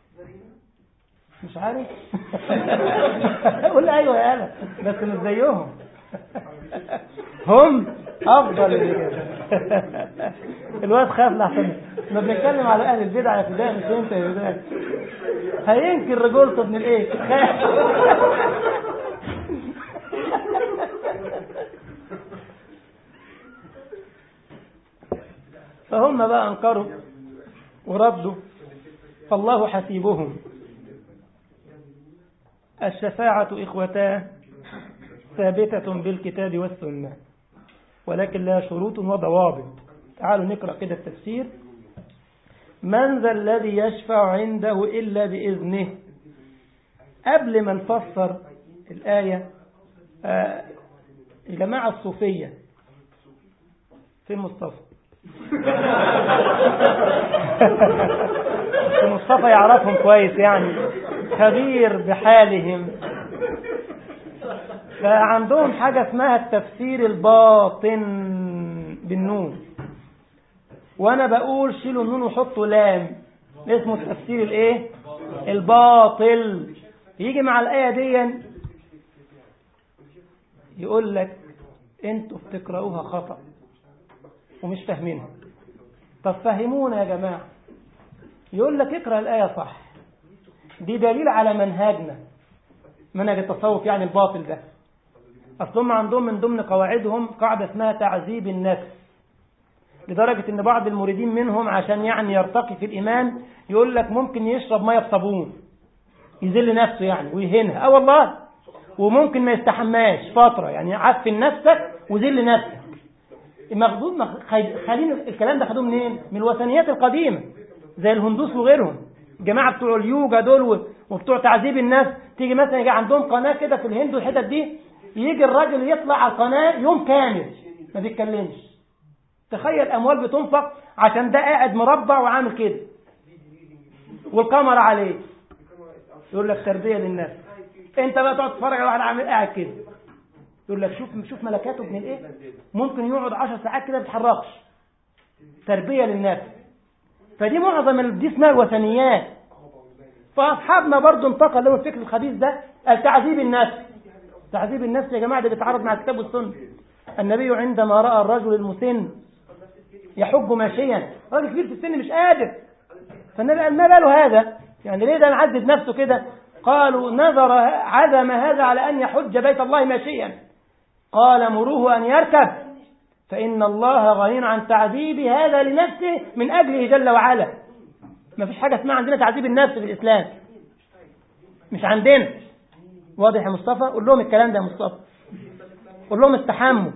مش عارف قول لي ايوه يا انا بس مش زيهم هم افضل الرجال الواد خاف لحسن ما بنتكلم على اهل البدع يا فداء مش انت يا فداء هينكر رجولته ابن الايه فهم بقى انكروا وردوا فالله حسيبهم الشفاعة إخوتاه ثابتة بالكتاب والسنة ولكن لها شروط وضوابط تعالوا نقرأ كده التفسير من ذا الذي يشفع عنده إلا بإذنه قبل ما نفسر الآية آه الجماعة الصوفية في مصطفى مصطفى يعرفهم كويس يعني خبير بحالهم فعندهم حاجة اسمها التفسير الباطن بالنون وانا بقول شيلوا النون وحطوا لام اسمه التفسير الايه الباطل يجي مع الآية دي يقول لك انتوا بتقرأوها خطأ ومش فاهمينها طب فهمونا يا جماعة يقول لك اقرأ الآية صح دي دليل على منهجنا منهج التصوف يعني الباطل ده أصلهم عندهم من ضمن قواعدهم قاعدة اسمها تعذيب النفس لدرجة ان بعض المريدين منهم عشان يعني يرتقي في الإيمان يقول لك ممكن يشرب مية بصابون يذل نفسه يعني ويهنها اه والله وممكن ما يستحماش فترة يعني عفن نفسك وذل نفسك مخدود خلين الكلام ده خدوه منين من الوثنيات القديمة زي الهندوس وغيرهم الجماعة بتوع اليوجا دول وبتوع تعذيب الناس تيجي مثلا يجي عندهم قناة كده في الهند والحتت دي يجي الراجل يطلع على القناة يوم كامل ما بيتكلمش تخيل أموال بتنفق عشان ده قاعد مربع وعامل كده والكاميرا عليه يقول لك تربية للناس انت بقى تقعد تتفرج على واحد عامل قاعد كده يقول لك شوف شوف ملكاته ابن الايه ممكن يقعد 10 ساعات كده ما بيتحركش تربيه للناس فدي معظم دي اسمها الوثنيات فاصحابنا برضو انتقل لهم الفكر الخبيث ده التعذيب النفس تعذيب النفس يا جماعه ده بيتعارض مع الكتاب والسنه النبي عندما راى الرجل المسن يحج ماشيا راجل كبير في السن مش قادر فالنبي قال ما باله هذا يعني ليه ده معذب نفسه كده قالوا نظر عزم هذا على ان يحج بيت الله ماشيا قال مروه أن يركب فإن الله غني عن تعذيب هذا لنفسه من أجله جل وعلا ما فيش حاجة اسمها عندنا تعذيب النفس في الإسلام مش عندنا واضح يا مصطفى قول لهم الكلام ده يا مصطفى قول لهم استحموا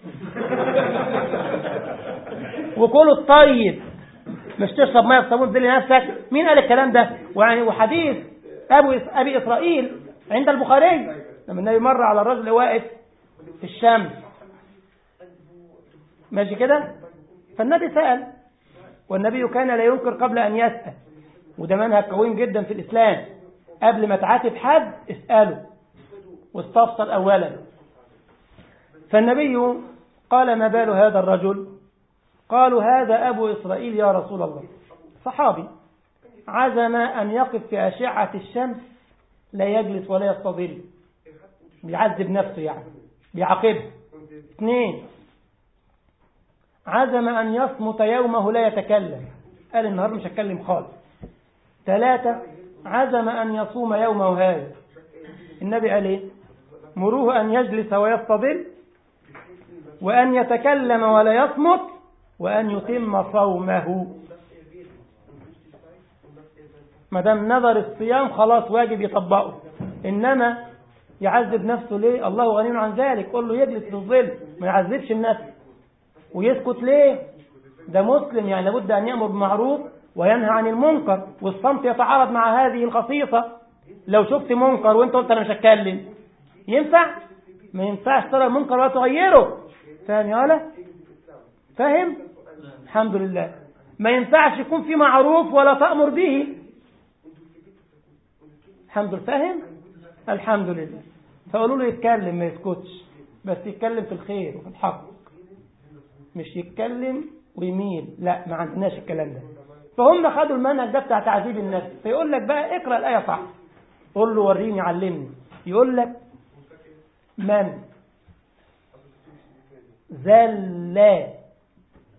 وكلوا الطيب مش تشرب ميه بصابون تذل نفسك مين قال الكلام ده ويعني وحديث ابو ابي اسرائيل عند البخاري لما النبي مر على الرجل واقف في الشمس ماشي كده فالنبي سأل والنبي كان لا ينكر قبل أن يسأل وده منهج قويم جدا في الإسلام قبل ما تعاتب حد اسأله واستفسر أولا فالنبي قال ما بال هذا الرجل قالوا هذا أبو إسرائيل يا رسول الله صحابي عزم أن يقف في أشعة الشمس لا يجلس ولا يستظل بيعذب نفسه يعني بيعاقبه اثنين عزم أن يصمت يومه لا يتكلم قال النهار مش هتكلم خالص ثلاثة عزم أن يصوم يومه هذا النبي قال ايه مروه أن يجلس ويستظل وأن يتكلم ولا يصمت وأن يتم صومه ما دام نظر الصيام خلاص واجب يطبقه إنما يعذب نفسه ليه الله غني عن ذلك قل له يجلس في الظل ما يعذبش النفس ويسكت ليه ده مسلم يعني لابد أن يأمر بالمعروف وينهى عن المنكر والصمت يتعارض مع هذه الخصيصة لو شفت منكر وانت قلت انا مش هتكلم ينفع ما ينفعش ترى المنكر ولا تغيره فاهم يا ولا فاهم الحمد لله ما ينفعش يكون في معروف ولا تأمر به الحمد لله فاهم الحمد لله فقالوا له يتكلم ما يسكتش بس يتكلم في الخير وفي الحق مش يتكلم ويميل لا ما عندناش الكلام ده فهم خدوا المنهج ده بتاع تعذيب النفس فيقول لك بقى اقرا الايه صح قول له وريني علمني يقول لك من ذل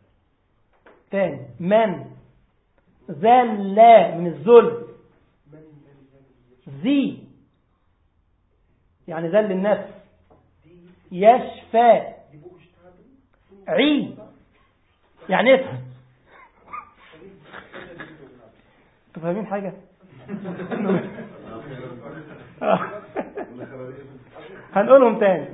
تاني من ذل من الذل ذي يعني ذل النفس يشفى عي يعني افهم انتوا فاهمين حاجة هنقولهم تاني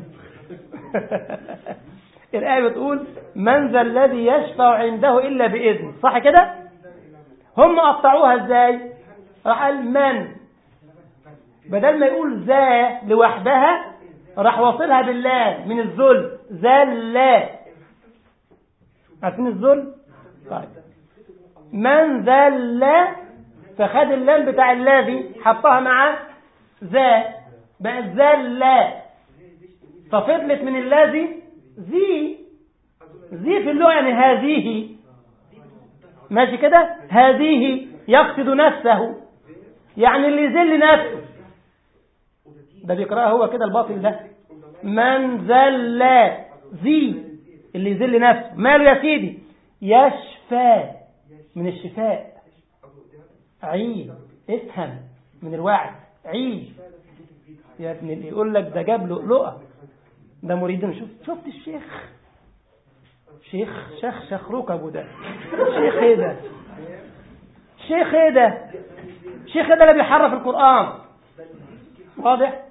الآية بتقول من ذا الذي يشفع عنده إلا بإذن صح كده هم قطعوها ازاي راح قال من بدل ما يقول ذا لوحدها راح واصلها بالله من الذل ذل عارفين الذل طيب من ذل فخد اللام بتاع الذي حطها مع ذا بقت ذل ففضلت من الذي ذي ذي في اللغة يعني هذه ماشي كده هذه يقصد نفسه يعني اللي يذل نفسه ده بيقرأها هو كده الباطل ده من ذل ذي اللي يذل نفسه ماله يا سيدي يشفى من الشفاء عيد افهم من الوعي عيد يا ابن اللي يقول لك ده جاب لؤلؤه ده مريدين شوف شفت الشيخ شيخ شيخ شيخ ركبه ده شيخ ايه ده شيخ ايه ده شيخ ايه ده اللي بيحرف القرآن واضح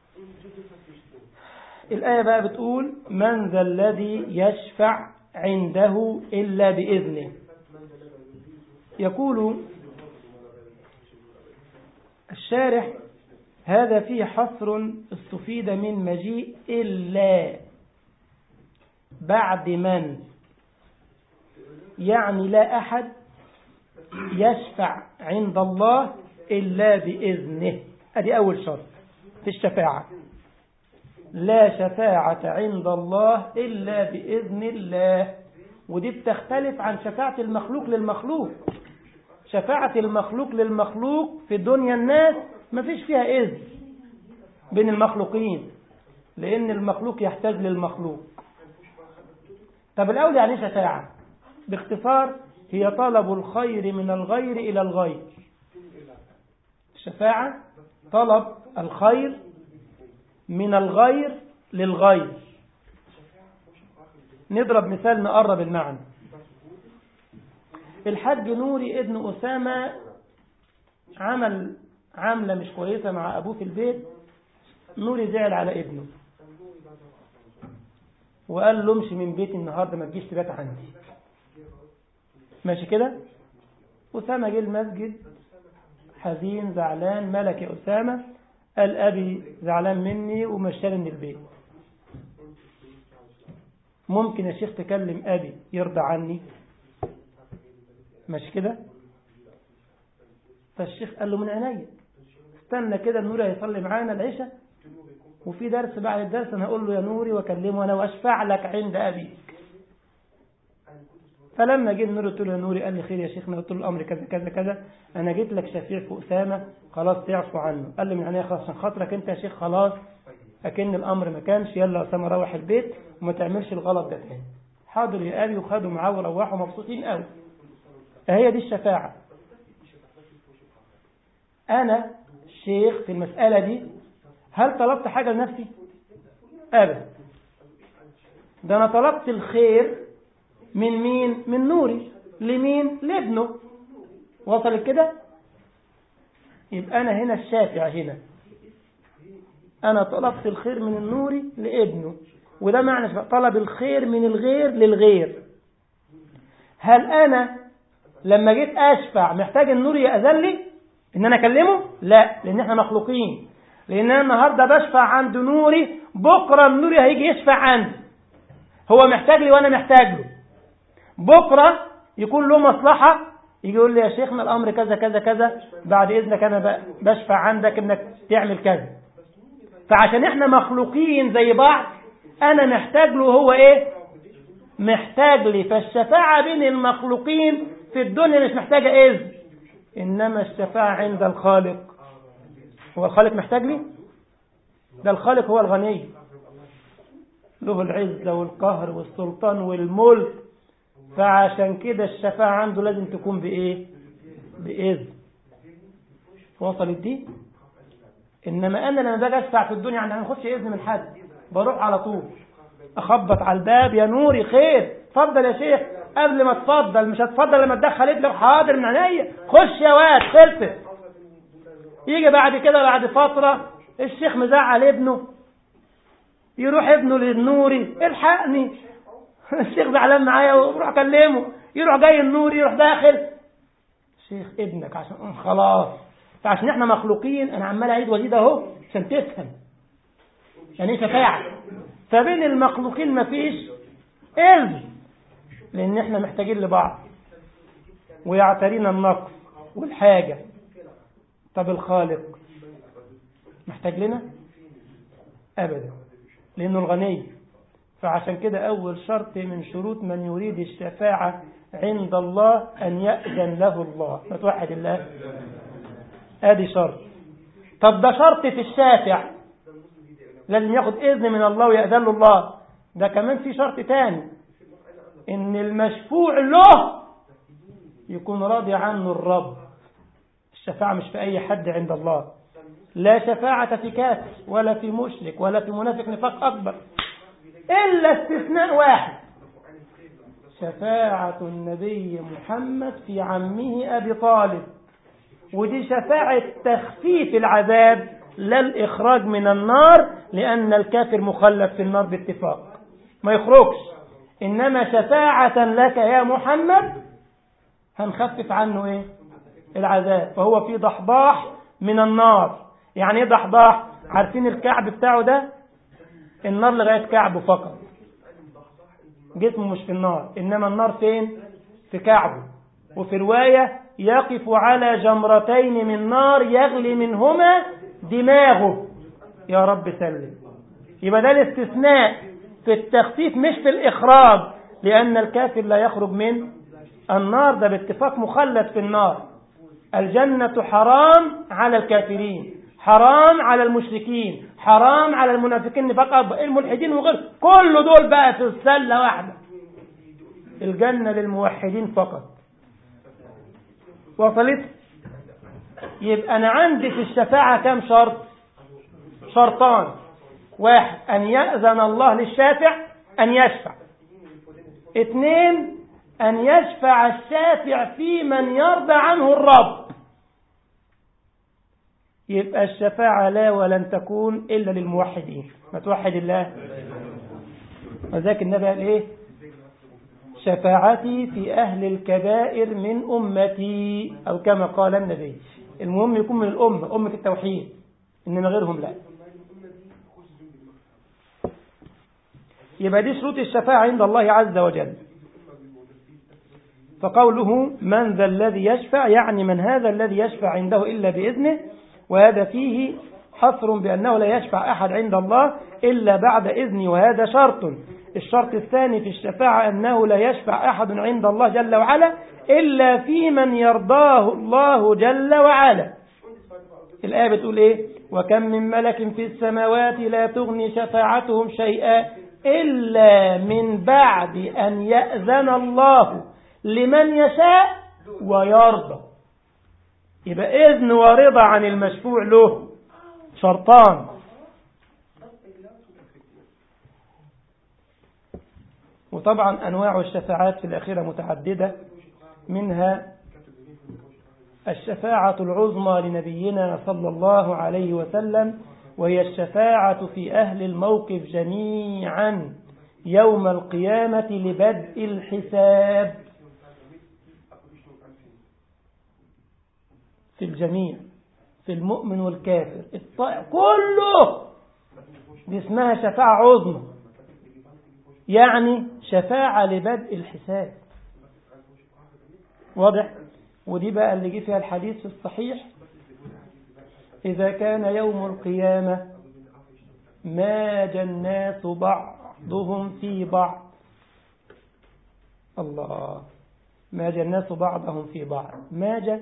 الآية بقى بتقول من ذا الذي يشفع عنده إلا بإذنه يقول الشارح هذا فيه حصر استفيد من مجيء إلا بعد من يعني لا أحد يشفع عند الله إلا بإذنه هذه أول شرط في الشفاعة لا شفاعة عند الله إلا بإذن الله ودي بتختلف عن شفاعة المخلوق للمخلوق شفاعة المخلوق للمخلوق في دنيا الناس ما فيش فيها إذن بين المخلوقين لأن المخلوق يحتاج للمخلوق طب الأول يعني شفاعة باختصار هي طلب الخير من الغير إلى الغير الشفاعة طلب الخير من الغير للغير نضرب مثال نقرب المعنى الحاج نوري ابن أسامة عمل عاملة مش كويسة مع أبوه في البيت نوري زعل على ابنه وقال له امشي من بيتي النهاردة ما تجيش تبات عندي ماشي كده أسامة جه المسجد حزين زعلان ملك يا أسامة قال أبي زعلان مني ومشاني من البيت ممكن يا شيخ تكلم أبي يرضى عني ماشي كده فالشيخ قال له من عينيا استنى كده النوري هيصلي معانا العشاء وفي درس بعد الدرس انا هقول له يا نوري واكلمه انا واشفع لك عند ابيك فلما جه النوري قلت له يا نوري قال لي خير يا شيخنا قلت له الامر كذا كذا كذا انا جيت لك شفيع في اسامه خلاص تعفو عنه قال لي من عينيا خلاص عشان خاطرك انت يا شيخ خلاص اكن الامر ما كانش يلا يا اسامه روح البيت وما تعملش الغلط ده تاني حاضر يا ابي وخدوا معاه وروحوا مبسوطين قوي هي دي الشفاعه انا شيخ في المساله دي هل طلبت حاجه لنفسي ابدا ده انا طلبت الخير من مين من نوري لمين لابنه وصلت كده يبقى انا هنا الشافع هنا انا طلبت الخير من النوري لابنه وده معنى طلب الخير من الغير للغير هل انا لما جيت اشفع محتاج النوري يأذن لي ان انا اكلمه لا لان احنا مخلوقين لان انا النهارده بشفع عند نوري بكره النوري هيجي يشفع عندي هو محتاج لي وانا محتاج له بكره يكون له مصلحه يجي يقول لي يا شيخنا الامر كذا كذا كذا بعد اذنك انا بشفع عندك انك تعمل كذا فعشان احنا مخلوقين زي بعض انا محتاج له هو ايه محتاج لي فالشفاعه بين المخلوقين في الدنيا مش محتاجه اذن انما الشفاعه عند الخالق هو الخالق محتاج لي ده الخالق هو الغني له العزة والقهر والسلطان والملك فعشان كده الشفاعة عنده لازم تكون بإيه بإذن وصلت دي إنما أنا لما باجي أشفع في الدنيا يعني ما باخدش إذن من حد بروح على طول أخبط على الباب يا نوري خير اتفضل يا شيخ قبل ما تفضل مش هتفضل لما تدخل ابنك حاضر من عينيا خش يا واد خلصت يجي بعد كده بعد فترة الشيخ مزعل ابنه يروح ابنه للنوري الحقني الشيخ زعلان معايا ويروح اكلمه يروح جاي النوري يروح داخل شيخ ابنك عشان خلاص فعشان احنا مخلوقين انا عمال اعيد وازيد اهو عشان تفهم يعني ايه شفاعه فبين المخلوقين مفيش اذن لان احنا محتاجين لبعض ويعترينا النقص والحاجه طب الخالق محتاج لنا ابدا لانه الغني فعشان كده اول شرط من شروط من يريد الشفاعه عند الله ان ياذن له الله فتوحد الله ادي شرط طب ده شرط في الشافع لازم ياخد اذن من الله ويأذن له الله ده كمان في شرط تاني ان المشفوع له يكون راضي عنه الرب الشفاعة مش في أي حد عند الله لا شفاعة في كافر ولا في مشرك ولا في منافق نفاق أكبر إلا استثناء واحد شفاعة النبي محمد في عمه أبي طالب ودي شفاعة تخفيف العذاب لا الإخراج من النار لأن الكافر مخلد في النار باتفاق ما يخرجش إنما شفاعة لك يا محمد هنخفف عنه إيه العذاب فهو في ضحضاح من النار يعني ايه ضحضاح عارفين الكعب بتاعه ده النار لغاية كعبه فقط جسمه مش في النار إنما النار فين في كعبه وفي رواية يقف على جمرتين من نار يغلي منهما دماغه يا رب سلم يبقى ده الاستثناء في التخفيف مش في الإخراج لأن الكافر لا يخرج من النار ده باتفاق مخلد في النار الجنة حرام على الكافرين حرام على المشركين حرام على المنافقين نفاق الملحدين وغير كل دول بقى في السلة واحدة الجنة للموحدين فقط وصلت يبقى أنا عندي في الشفاعة كم شرط شرطان واحد أن يأذن الله للشافع أن يشفع اثنين أن يشفع الشافع في من يرضى عنه الرب يبقى الشفاعة لا ولن تكون إلا للموحدين ما توحد الله وذاك النبي قال إيه شفاعتي في أهل الكبائر من أمتي أو كما قال النبي المهم يكون من الأمة أمة التوحيد إنما غيرهم لا يبقى دي شروط الشفاعة عند الله عز وجل فقوله من ذا الذي يشفع يعني من هذا الذي يشفع عنده إلا بإذنه وهذا فيه حصر بأنه لا يشفع أحد عند الله إلا بعد إذنه وهذا شرط الشرط الثاني في الشفاعة أنه لا يشفع أحد عند الله جل وعلا إلا في من يرضاه الله جل وعلا الآية بتقول إيه وكم من ملك في السماوات لا تغني شفاعتهم شيئا إلا من بعد أن يأذن الله لمن يشاء ويرضى يبقى إذن ورضا عن المشفوع له شرطان وطبعا أنواع الشفاعات في الأخيرة متعددة منها الشفاعة العظمى لنبينا صلى الله عليه وسلم وهي الشفاعة في أهل الموقف جميعا يوم القيامة لبدء الحساب في الجميع في المؤمن والكافر الطائع كله دي اسمها شفاعة عظمى يعني شفاعة لبدء الحساب واضح ودي بقى اللي جه فيها الحديث في الصحيح إذا كان يوم القيامة ماج الناس بعضهم في بعض الله ماج الناس بعضهم في بعض ماج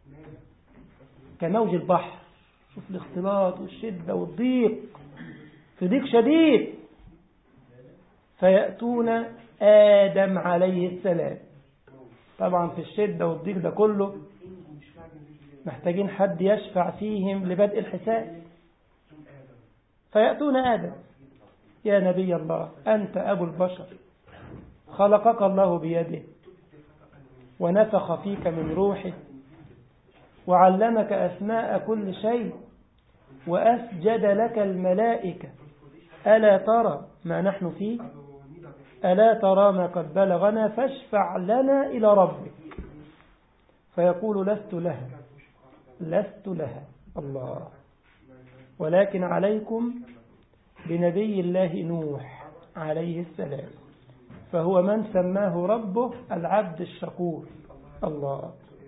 كموج البحر شوف الاختلاط والشدة والضيق في ضيق شديد فيأتون آدم عليه السلام طبعا في الشدة والضيق ده كله محتاجين حد يشفع فيهم لبدء الحساب فيأتون آدم يا نبي الله أنت أبو البشر خلقك الله بيده ونفخ فيك من روحه وعلمك أسماء كل شيء وأسجد لك الملائكة ألا ترى ما نحن فيه ألا ترى ما قد بلغنا فاشفع لنا إلى ربك فيقول لست لها لست لها الله ولكن عليكم بنبي الله نوح عليه السلام فهو من سماه ربه العبد الشكور الله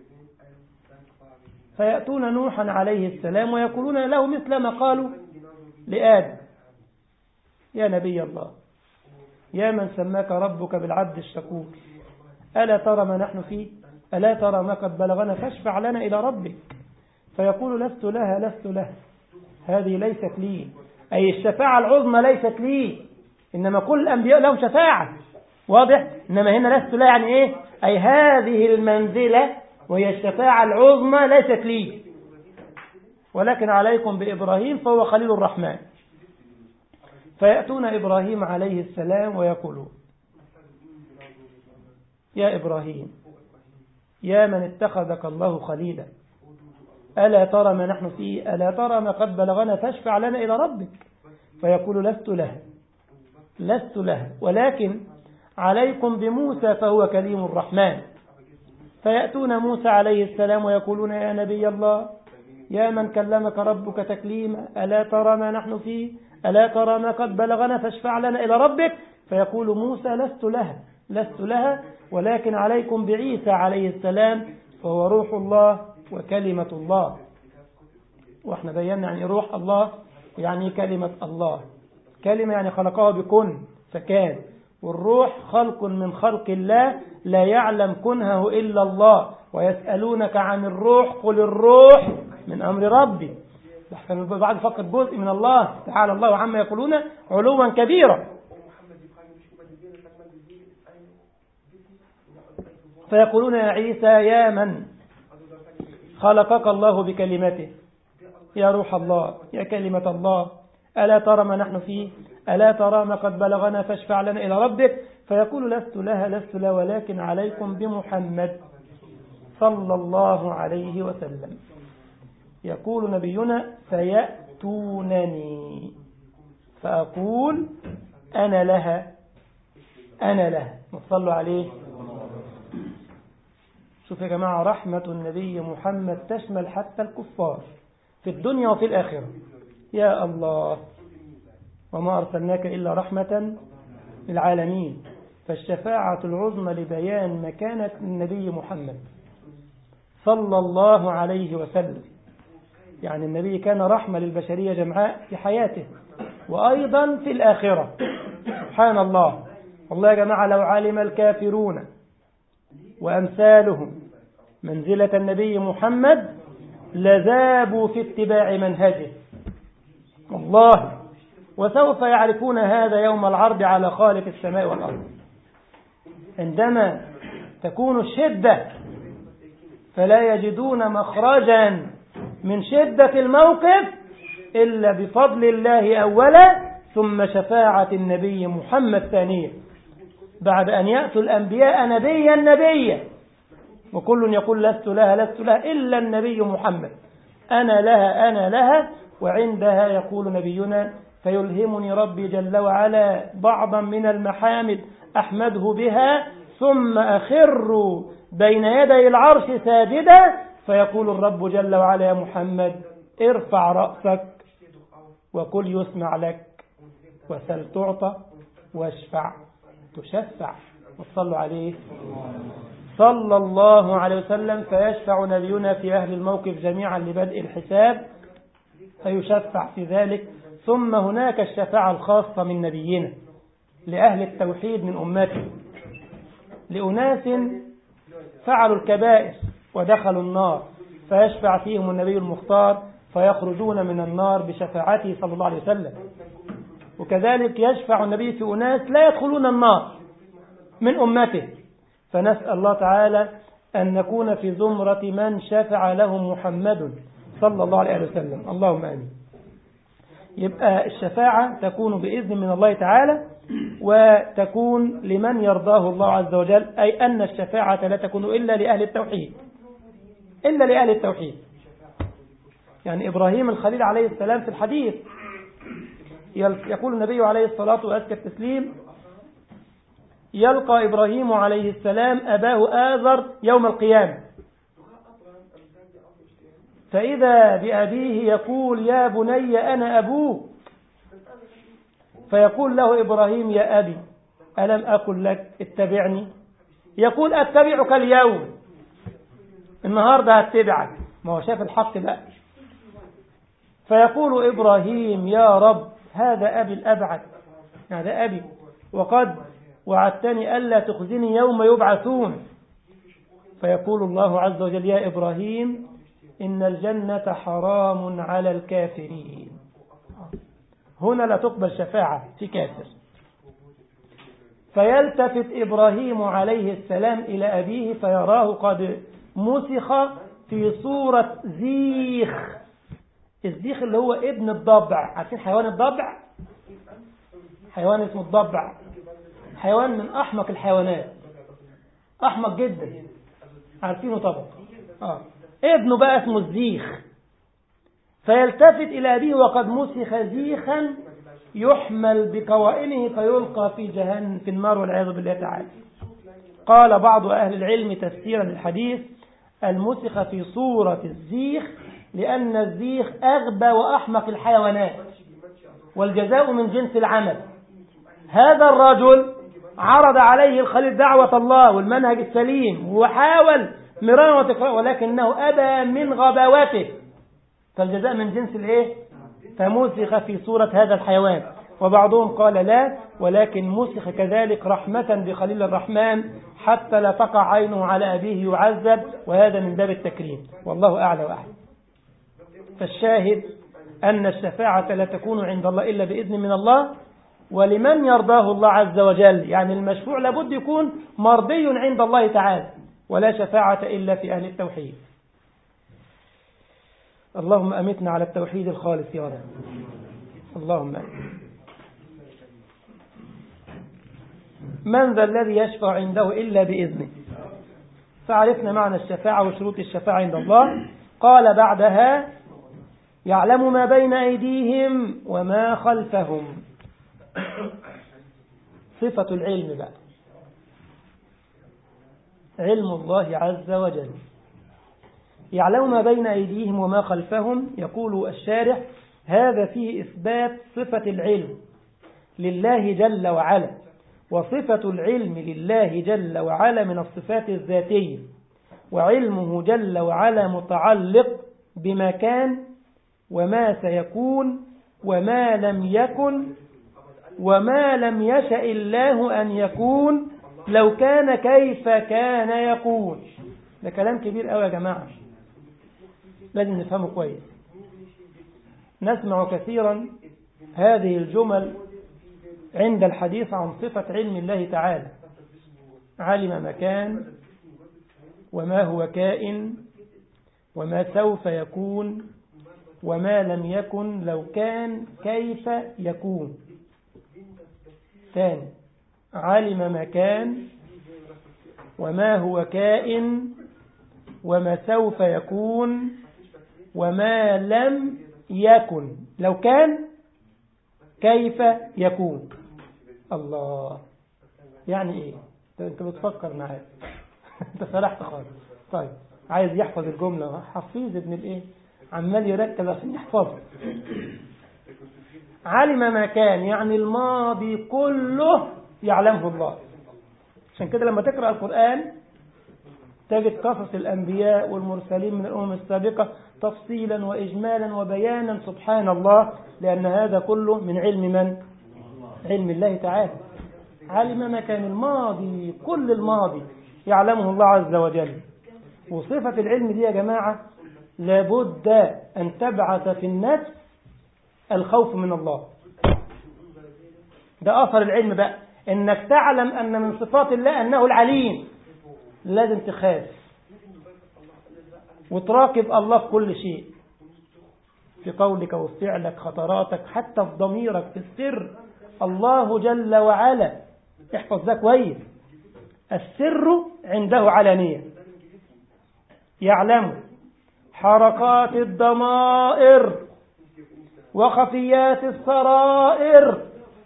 فيأتون نوحا عليه السلام ويقولون له مثل ما قالوا لآدم يا نبي الله يا من سماك ربك بالعبد الشكور ألا ترى ما نحن فيه ألا ترى ما قد بلغنا فاشفع لنا إلى ربك فيقول لست لها لست لها هذه ليست لي أي الشفاعة العظمى ليست لي إنما كل الأنبياء لهم شفاعة واضح إنما هنا لست لها يعني إيه أي هذه المنزلة وهي الشفاعة العظمى ليست لي ولكن عليكم بإبراهيم فهو خليل الرحمن فيأتون إبراهيم عليه السلام ويقولون يا إبراهيم يا من اتخذك الله خليلا ألا ترى ما نحن فيه ألا ترى ما قد بلغنا فاشفع لنا إلى ربك فيقول لست له لست له ولكن عليكم بموسى فهو كليم الرحمن فيأتون موسى عليه السلام ويقولون يا نبي الله يا من كلمك ربك تكليما ألا ترى ما نحن فيه ألا ترى ما قد بلغنا فاشفع لنا إلى ربك فيقول موسى لست لها لست لها ولكن عليكم بعيسى عليه السلام فهو روح الله وكلمة الله واحنا بينا يعني روح الله يعني كلمة الله كلمة يعني خلقها بكن فكان والروح خلق من خلق الله لا يعلم كنهه إلا الله ويسألونك عن الروح قل الروح من أمر ربي كان بعد فقط جزء من الله تعالى الله عما يقولون علوا كبيرا فيقولون يا عيسى يا من خلقك الله بكلمته يا روح الله يا كلمة الله ألا ترى ما نحن فيه ألا ترى ما قد بلغنا فاشفع لنا إلى ربك فيقول لست لها لست لا ولكن عليكم بمحمد صلى الله عليه وسلم يقول نبينا فيأتونني فأقول أنا لها أنا لها صلوا عليه شوف يا جماعة رحمة النبي محمد تشمل حتى الكفار في الدنيا وفي الآخرة يا الله وما أرسلناك إلا رحمة للعالمين فالشفاعة العظمى لبيان مكانة النبي محمد صلى الله عليه وسلم يعني النبي كان رحمة للبشرية جمعاء في حياته وأيضا في الآخرة سبحان الله والله يا جماعة لو علم الكافرون وأمثالهم منزلة النبي محمد لذابوا في اتباع منهجه والله وسوف يعرفون هذا يوم العرض على خالق السماء والأرض عندما تكون الشدة فلا يجدون مخرجا من شدة الموقف إلا بفضل الله أولا ثم شفاعة النبي محمد ثانيا بعد أن يأتوا الأنبياء نبيا نبيا وكل يقول لست لها لست لها إلا النبي محمد أنا لها أنا لها وعندها يقول نبينا فيلهمني ربي جل وعلا بعضا من المحامد أحمده بها ثم أخر بين يدي العرش ساجدا فيقول الرب جل وعلا يا محمد ارفع رأسك وقل يسمع لك وسل تعطى واشفع تشفع وصلوا عليه صلى الله عليه وسلم فيشفع نبينا في أهل الموقف جميعا لبدء الحساب فيشفع في ذلك ثم هناك الشفاعة الخاصة من نبينا لأهل التوحيد من أمته لأناس فعلوا الكبائر ودخلوا النار فيشفع فيهم النبي المختار فيخرجون من النار بشفاعته صلى الله عليه وسلم وكذلك يشفع النبي في أناس لا يدخلون النار من أمته فنسأل الله تعالى أن نكون في زمرة من شفع له محمد صلى الله عليه وسلم اللهم آمين يبقى الشفاعة تكون بإذن من الله تعالى وتكون لمن يرضاه الله عز وجل أي أن الشفاعة لا تكون إلا لأهل التوحيد إلا لأهل التوحيد يعني إبراهيم الخليل عليه السلام في الحديث يقول النبي عليه الصلاة وأزكى التسليم يلقى إبراهيم عليه السلام أباه آذر يوم القيامة فإذا بأبيه يقول يا بني أنا أبوك فيقول له إبراهيم يا أبي ألم أقل لك اتبعني يقول أتبعك اليوم النهاردة هتبعك ما هو شاف الحق بقى فيقول إبراهيم يا رب هذا أبي الأبعد هذا أبي وقد وعدتني ألا تخزني يوم يبعثون فيقول الله عز وجل يا إبراهيم إن الجنة حرام على الكافرين هنا لا تقبل شفاعة في كافر فيلتفت إبراهيم عليه السلام إلى أبيه فيراه قد مسخ في صورة زيخ الزيخ اللي هو ابن الضبع عارفين حيوان الضبع حيوان اسمه الضبع حيوان من أحمق الحيوانات أحمق جدا عارفينه طبعا آه. ابنه بقى اسمه الزيخ فيلتفت إلى أبيه وقد مسخ زيخا يحمل بقوائمه فيلقى في جهنم في النار والعياذ بالله تعالى قال بعض أهل العلم تفسيرا للحديث المسخ في صورة الزيخ لأن الزيخ أغبى وأحمق الحيوانات والجزاء من جنس العمل هذا الرجل عرض عليه الخليل دعوة الله والمنهج السليم وحاول مرارا وتكرارا ولكنه أبى من غباوته فالجزاء من جنس الايه فمسخ في صورة هذا الحيوان وبعضهم قال لا ولكن مسخ كذلك رحمة بخليل الرحمن حتى لا تقع عينه على أبيه يعذب وهذا من باب التكريم والله أعلى وأعلم فالشاهد أن الشفاعة لا تكون عند الله إلا بإذن من الله ولمن يرضاه الله عز وجل يعني المشفوع لابد يكون مرضي عند الله تعالى ولا شفاعة إلا في أهل التوحيد اللهم أمتنا على التوحيد الخالص يا رب اللهم أمين من ذا الذي يشفع عنده إلا بإذنه فعرفنا معنى الشفاعة وشروط الشفاعة عند الله قال بعدها يعلم ما بين أيديهم وما خلفهم صفة العلم بقى علم الله عز وجل يعلم ما بين أيديهم وما خلفهم يقول الشارح هذا فيه إثبات صفة العلم لله جل وعلا وصفة العلم لله جل وعلا من الصفات الذاتية وعلمه جل وعلا متعلق بما كان وما سيكون وما لم يكن وما لم يشأ الله أن يكون لو كان كيف كان يكون ده كلام كبير قوي يا جماعة لازم نفهمه كويس نسمع كثيرا هذه الجمل عند الحديث عن صفة علم الله تعالى علم مكان وما هو كائن وما سوف يكون وما لم يكن لو كان كيف يكون ثاني علم مكان وما هو كائن وما سوف يكون وما لم يكن لو كان كيف يكون الله يعني ايه انت بتفكر معايا انت فرحت خالص طيب عايز يحفظ الجملة حفيظ ابن الايه عمال يركز عشان يحفظها علم ما كان يعني الماضي كله يعلمه الله عشان كده لما تقرأ القرآن تجد قصص الأنبياء والمرسلين من الأمم السابقة تفصيلا وإجمالا وبيانا سبحان الله لأن هذا كله من علم من؟ علم الله تعالى علم ما كان الماضي كل الماضي يعلمه الله عز وجل وصفة العلم دي يا جماعة لابد أن تبعث في النفس الخوف من الله ده أثر العلم بقى انك تعلم ان من صفات الله انه العليم لازم تخاف وتراقب الله في كل شيء في قولك وفي فعلك خطراتك حتى في ضميرك في السر الله جل وعلا احفظ ده كويس السر عنده علانية يعلم حركات الضمائر وخفيات السرائر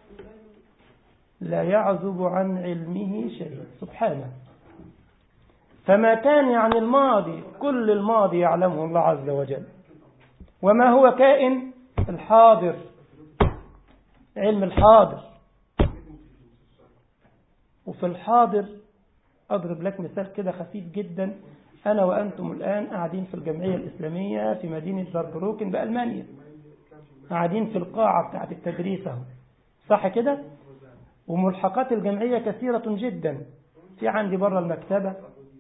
لا يعزب عن علمه شيء سبحانه فما كان عن الماضي كل الماضي يعلمه الله عز وجل وما هو كائن الحاضر علم الحاضر وفي الحاضر أضرب لك مثال كده خفيف جدا أنا وأنتم الآن قاعدين في الجمعية الإسلامية في مدينة زربروكن بألمانيا قاعدين في القاعة بتاعت التدريس اهو صح كده وملحقات الجمعية كثيرة جدا في عندي بره المكتبة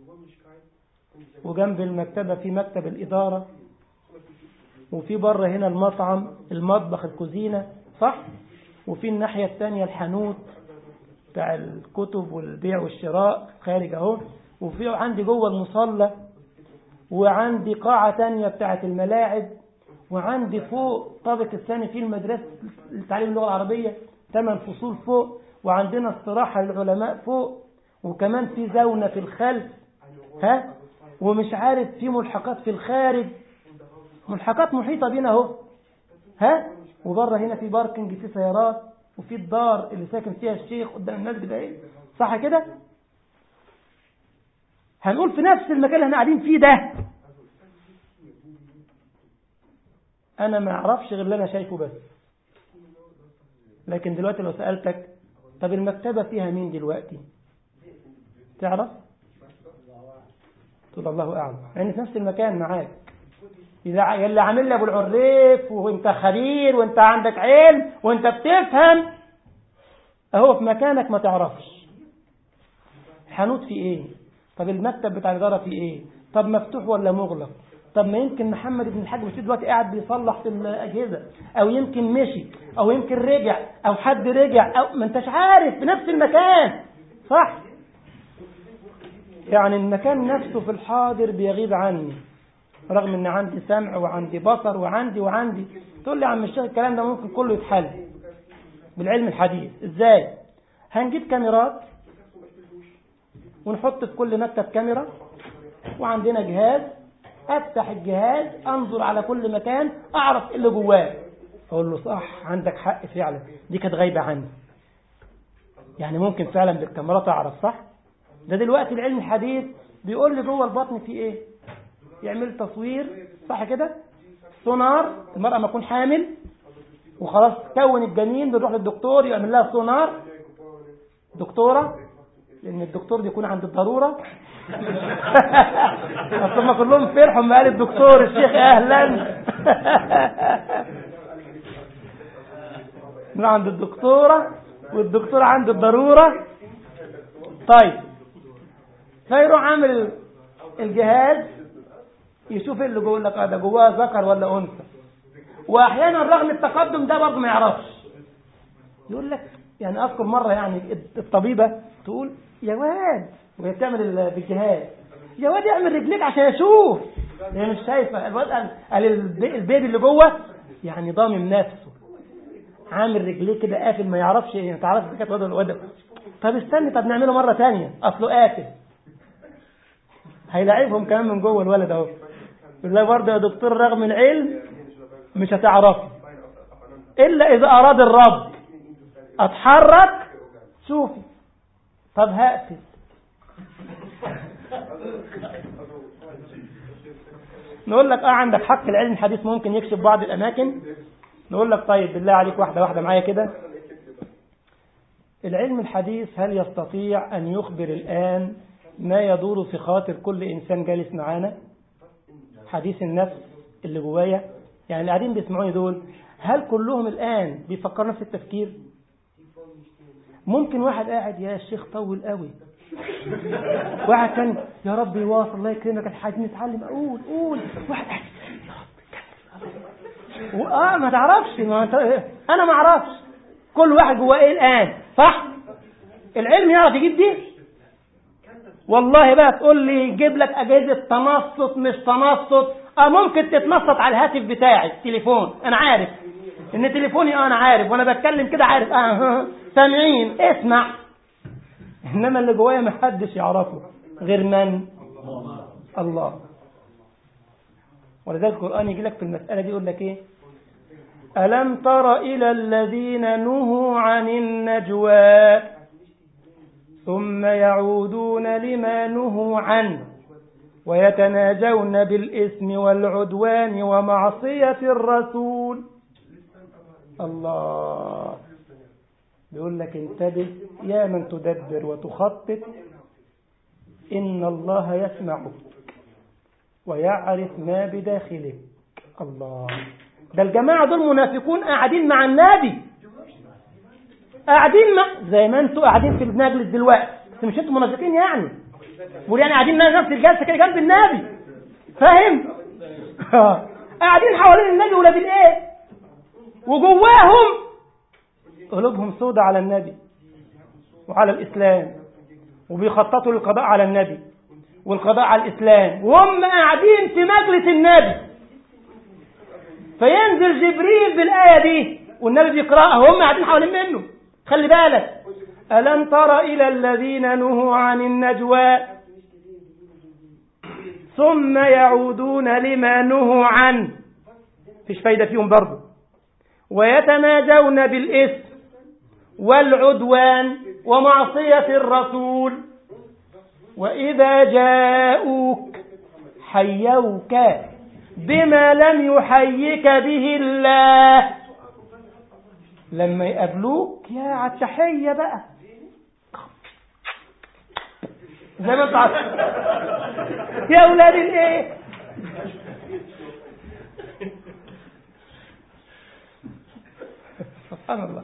وجنب المكتبة في مكتب الإدارة وفي بره هنا المطعم المطبخ الكوزينة صح وفي الناحية الثانية الحانوت بتاع الكتب والبيع والشراء خارج اهو وفي عندي جوه المصلى وعندي قاعة تانية بتاعة الملاعب وعندي فوق طابق الثاني في المدرسة لتعليم اللغة العربية ثمان فصول فوق وعندنا استراحة للعلماء فوق وكمان في زونة في الخلف ها ومش عارف في ملحقات في الخارج ملحقات محيطة بنا اهو ها وبره هنا في باركنج في سيارات وفي الدار اللي ساكن فيها الشيخ قدام المسجد اهي صح كده هنقول في نفس المكان اللي احنا قاعدين فيه ده انا ما اعرفش غير اللي انا شايفه بس لكن دلوقتي لو سألتك طب المكتبة فيها مين دلوقتي تعرف تقول الله أعلم يعني في نفس المكان معاك إذا اللي عامل لي أبو العريف وانت خبير وانت عندك علم وانت بتفهم اهو في مكانك ما تعرفش حانوت في ايه طب المكتب بتاع الإدارة في ايه طب مفتوح ولا مغلق طب ما يمكن محمد بن الحاج بشير دلوقتي قاعد بيصلح في الأجهزة أو يمكن مشي أو يمكن رجع أو حد رجع أو ما انتش عارف في نفس المكان صح يعني المكان نفسه في الحاضر بيغيب عني رغم ان عندي سمع وعندي بصر وعندي وعندي تقول لي يا عم الشيخ الكلام ده ممكن كله يتحل بالعلم الحديث ازاي هنجيب كاميرات ونحط في كل مكتب كاميرا وعندنا جهاز افتح الجهاز انظر على كل مكان اعرف ايه اللي جواه اقول له صح عندك حق فعلا دي كانت غايبه عني يعني ممكن فعلا بالكاميرات اعرف صح ده دلوقتي العلم الحديث بيقول لي جوه البطن في ايه يعمل تصوير صح كده سونار المرأة ما تكون حامل وخلاص تكون الجنين بنروح للدكتور يعمل لها سونار دكتورة لأن الدكتور بيكون عند الضرورة أصل ما كلهم فرحوا ما قال الدكتور الشيخ أهلا من عند الدكتورة والدكتور عند الضرورة طيب فيروح عامل الجهاز يشوف اللي جوه لك ده جواه ذكر ولا انثى واحيانا رغم التقدم ده برضه ما يعرفش يقول لك يعني اذكر مره يعني الطبيبه تقول يا واد وهي بتعمل بالجهاز يا واد اعمل رجليك عشان اشوف هي مش شايفه الواد قال البيبي اللي جوه يعني ضامم نفسه عامل رجليه كده قافل ما يعرفش ما تعرفش اذا كانت واد ولا واد طب استني طب نعمله مره ثانيه اصله قافل هيلاعبهم كمان من جوه الولد اهو يقول لها برضه يا دكتور رغم العلم مش هتعرفي الا اذا اراد الرب اتحرك شوفي طب هقفل نقول لك اه عندك حق العلم الحديث ممكن يكشف بعض الاماكن نقول لك طيب بالله عليك واحده واحده معايا كده العلم الحديث هل يستطيع ان يخبر الان ما يدور في خاطر كل انسان جالس معانا حديث النفس اللي جوايا يعني اللي قاعدين بيسمعوني دول هل كلهم الآن بيفكروا نفس التفكير ممكن واحد قاعد يا شيخ طول قوي واحد تاني يا رب يواصل الله يكرمك الحاج نتعلم اقول قول واحد قاعد يا رب اه ما تعرفش ما انت انا ما اعرفش كل واحد جواه ايه الان صح العلم يعرف يجيب دي والله بقى تقول لي يجيب لك اجهزه تنصت مش تنصت اه ممكن تتنصت على الهاتف بتاعي التليفون انا عارف ان تليفوني اه انا عارف وانا بتكلم كده عارف اه سامعين اسمع انما اللي جوايا محدش يعرفه غير من الله ولذلك القرآن يجي لك في المسألة دي يقول لك ايه ألم تر إلى الذين نهوا عن النجوى ثم يعودون لما نهوا عنه ويتناجون بالإثم والعدوان ومعصية الرسول الله بيقول لك انتبه يا من تدبر وتخطط إن الله يسمعك ويعرف ما بداخلك الله ده الجماعة دول منافقون قاعدين مع النبي قاعدين مع زي ما انتوا قاعدين في المجلس دلوقتي بس مش انتوا منافقين يعني بقول يعني قاعدين نفس الجلسة كده جنب النبي فاهم قاعدين حوالين النبي ولاد الايه وجواهم قلوبهم سودة على النبي وعلى الإسلام وبيخططوا للقضاء على النبي والقضاء على الإسلام وهم قاعدين في مجلس النبي فينزل جبريل بالآية دي والنبي بيقرأها وهم قاعدين حوالين منه خلي بالك ألم تر إلى الذين نهوا عن النجوى ثم يعودون لما نهوا عنه فيش فايدة فيهم برضه ويتناجون بالإثم والعدوان ومعصية الرسول وإذا جاءوك حيوك بما لم يحيك به الله لما يقابلوك يا عالتحية بقى زي ما انت عارف يا اولاد الايه سبحان الله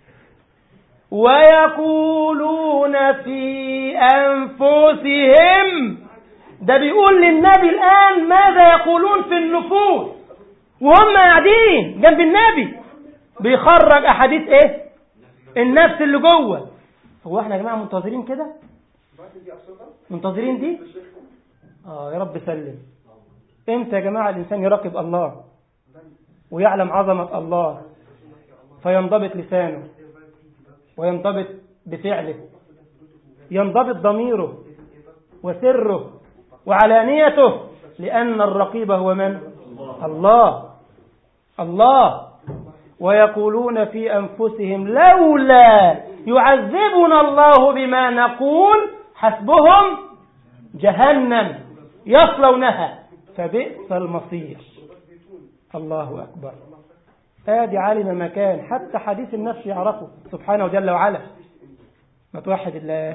ويقولون في أنفسهم ده بيقول للنبي الآن ماذا يقولون في النفوس وهم قاعدين جنب النبي بيخرج أحاديث إيه النفس اللي جوه هو احنا يا جماعة منتظرين كده منتظرين دي آه يا رب سلم امتى يا جماعة الإنسان يراقب الله ويعلم عظمة الله فينضبط لسانه وينضبط بفعله ينضبط ضميره وسره وعلانيته لأن الرقيب هو من؟ الله الله ويقولون في أنفسهم لولا يعذبنا الله بما نقول حسبهم جهنم يصلونها فبئس المصير الله أكبر آدي عالم مكان حتى حديث النفس يعرفه سبحانه جل وعلا ما توحد الله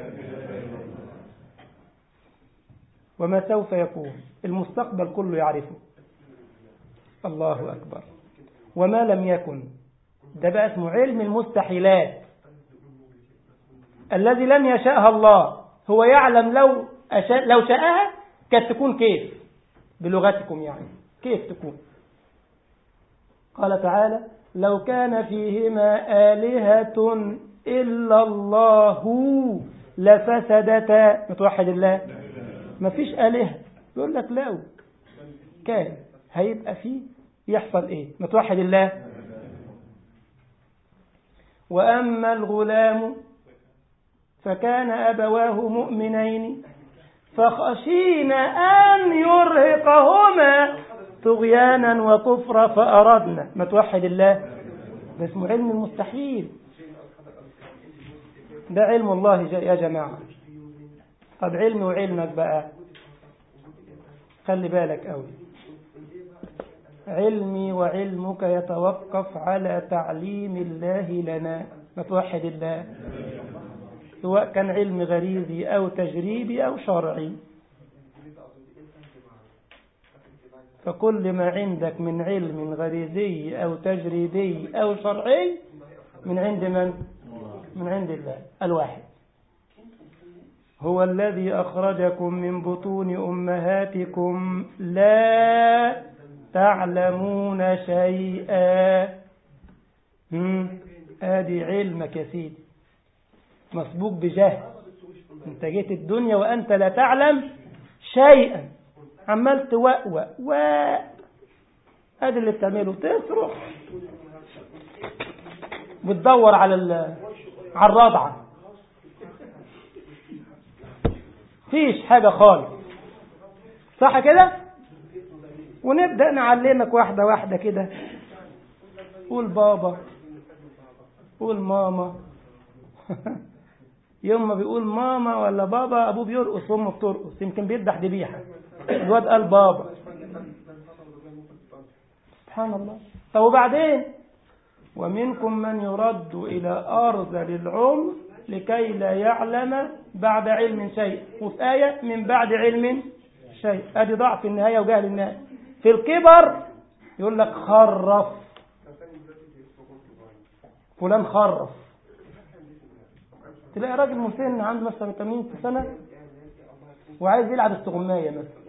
وما سوف يكون المستقبل كله يعرفه الله أكبر وما لم يكن ده بقى اسمه علم المستحيلات الذي لم يشاءها الله هو يعلم لو أشاء لو شاءها كانت تكون كيف بلغتكم يعني كيف تكون قال تعالى لو كان فيهما آلهة إلا الله لفسدتا متوحد الله ما فيش آلهة يقول لك لو كان هيبقى فيه يحصل ايه متوحد الله وأما الغلام فكان أبواه مؤمنين فخشينا أن يرهقهما طغيانا وكفرا فأردنا ما توحد الله ده اسمه علم المستحيل ده علم الله يا جماعة طب علمي وعلمك بقى خلي بالك قوي علمي وعلمك يتوقف على تعليم الله لنا ما توحد الله سواء كان علم غريزي أو تجريبي أو شرعي فكل ما عندك من علم غريزي أو تجريبي أو شرعي من عند من؟ من عند الله الواحد هو الذي أخرجكم من بطون أمهاتكم لا تعلمون شيئا آدي علمك يا سيدي مسبوق بجهل انت جيت الدنيا وانت لا تعلم شيئا عمال توأوأ و ادي اللي بتعمله تصرخ بتدور على ال... على الرضعه فيش حاجه خالص صح كده ونبدا نعلمك واحده واحده كده قول بابا قول ماما يوم ما بيقول ماما ولا بابا ابوه بيرقص وامه بترقص يمكن بيذبح ذبيحه الواد قال بابا سبحان الله طب وبعدين ومنكم من يرد الى ارذل العمر لكي لا يعلم بعد علم شيء وفي آية من بعد علم شيء ادي ضعف النهاية وجهل الناس في الكبر يقول لك خرف فلان خرف تلاقي راجل مسن عنده مثلا 80 سنة وعايز يلعب استغماية مثلا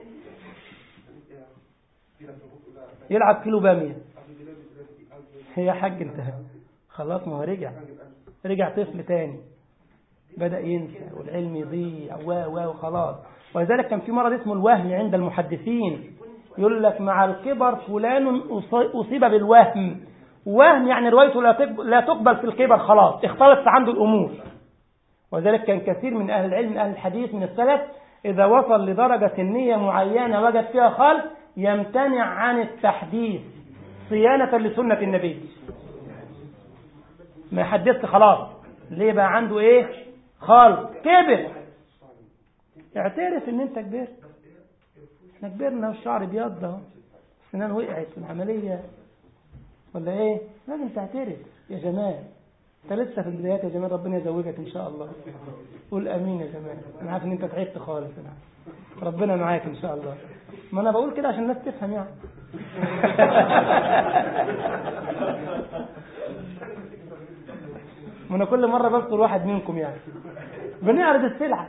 يلعب كيلو بامية يا حاج انت خلاص ما هو رجع رجع طفل تاني بدأ ينسى والعلم يضيع و و وخلاص ولذلك كان في مرض اسمه الوهم عند المحدثين يقول لك مع الكبر فلان أصيب بالوهم وهم يعني روايته لا تقبل في الكبر خلاص اختلط عنده الأمور ولذلك كان كثير من أهل العلم من أهل الحديث من السلف إذا وصل لدرجة سنية معينة وجد فيها خلق يمتنع عن التحديث صيانة لسنة النبي ما يحدثش خلاص ليه بقى عنده ايه خلق كبر اعترف ان انت كبرت احنا كبرنا والشعر بيض اهو السنان وقعت في العملية ولا ايه لازم تعترف يا جمال انت لسه في البدايات يا جمال ربنا يزوجك ان شاء الله قول امين يا جمال انا عارف ان انت تعبت خالص انا ربنا معاك ان شاء الله ما انا بقول كده عشان الناس تفهم يعني ما انا كل مره بذكر واحد منكم يعني بنعرض السلعه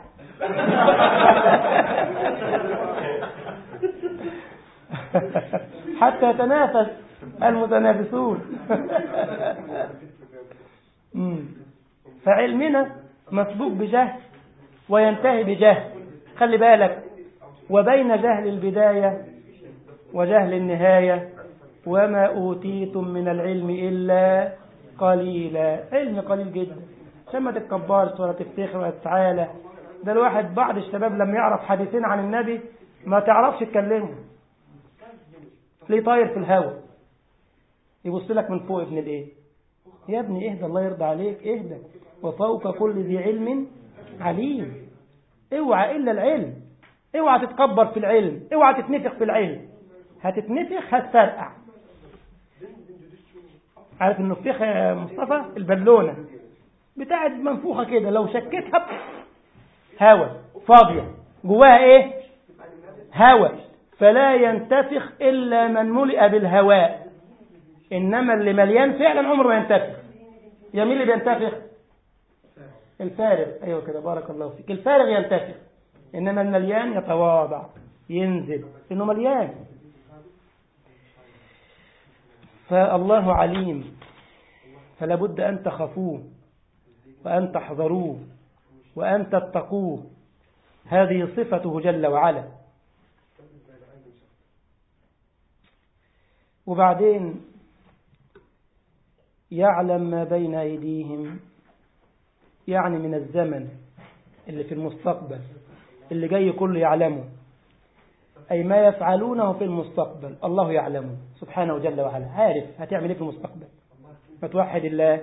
حتى يتنافس المتنافسون فعلمنا مسبوق بجهل وينتهي بجهل خلي بالك وبين جهل البداية وجهل النهاية وما أوتيتم من العلم إلا قليلا علم قليل جدا عشان ما تتكبرش ولا تفتخر ولا تتعالى ده الواحد بعض الشباب لما يعرف حديثين عن النبي ما تعرفش تكلمه ليه طاير في الهواء يبص لك من فوق ابن الايه يا ابني اهدى الله يرضى عليك اهدى وفوق كل ذي علم عليم اوعى الا العلم اوعى تتكبر في العلم اوعى تتنفخ في العلم هتتنفخ هتفرقع عارف النفخه يا مصطفى البالونه بتاعت منفوخه كده لو شكيتها هوا فاضيه جواها ايه هوا فلا ينتفخ الا من ملئ بالهواء انما اللي مليان فعلا عمره ما ينتفخ يا مين اللي بينتفخ الفارغ ايوه كده بارك الله فيك الفارغ ينتفخ انما المليان يتواضع ينزل انه مليان فالله عليم فلا بد ان تخافوه وان تحذروه وان تتقوه هذه صفته جل وعلا وبعدين يعلم ما بين أيديهم يعني من الزمن اللي في المستقبل اللي جاي كله يعلمه أي ما يفعلونه في المستقبل الله يعلمه سبحانه جل وعلا عارف هتعمل ايه في المستقبل فتوحد الله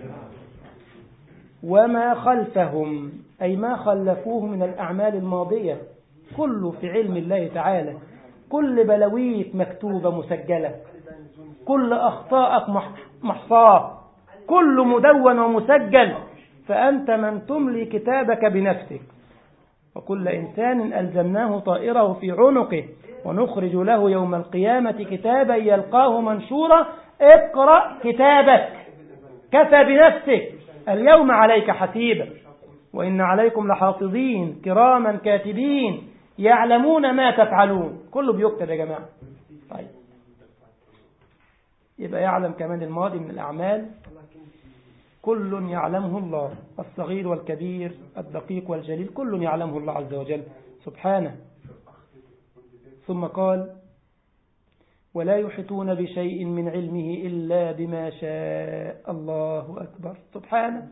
وما خلفهم أي ما خلفوه من الأعمال الماضية كله في علم الله تعالى كل بلويت مكتوبة مسجلة كل أخطاءك محصاة كل مدون ومسجل فأنت من تملي كتابك بنفسك وكل إنسان ألزمناه طائره في عنقه ونخرج له يوم القيامة كتابا يلقاه منشورا اقرأ كتابك كفى بنفسك اليوم عليك حسيبا وإن عليكم لحافظين كراما كاتبين يعلمون ما تفعلون كله بيكتب يا جماعة طيب يبقى يعلم كمان الماضي من الأعمال كل يعلمه الله الصغير والكبير الدقيق والجليل كل يعلمه الله عز وجل سبحانه ثم قال ولا يحيطون بشيء من علمه إلا بما شاء الله أكبر سبحانه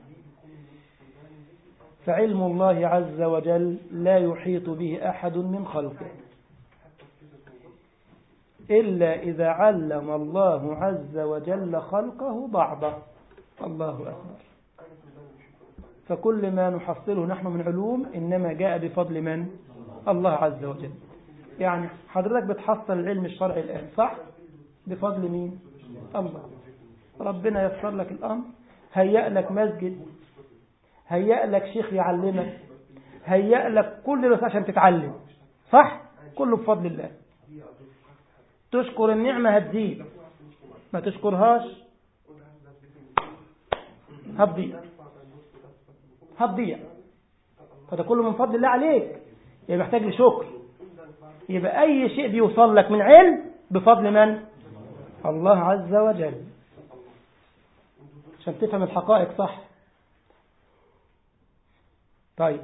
فعلم الله عز وجل لا يحيط به أحد من خلقه إلا إذا علم الله عز وجل خلقه بعضه الله أكبر فكل ما نحصله نحن من علوم إنما جاء بفضل من؟ الله عز وجل يعني حضرتك بتحصل العلم الشرعي الآن صح؟ بفضل مين؟ الله ربنا يسر لك الأمر هيأ لك مسجد هيأ لك شيخ يعلمك هيأ لك كل بس عشان تتعلم صح؟ كله بفضل الله تشكر النعمة هتزيد ما تشكرهاش هتضيع هتضيع فده كله من فضل الله عليك يبقى محتاج لشكر يبقى أي شيء بيوصل لك من علم بفضل من؟ الله عز وجل عشان تفهم الحقائق صح طيب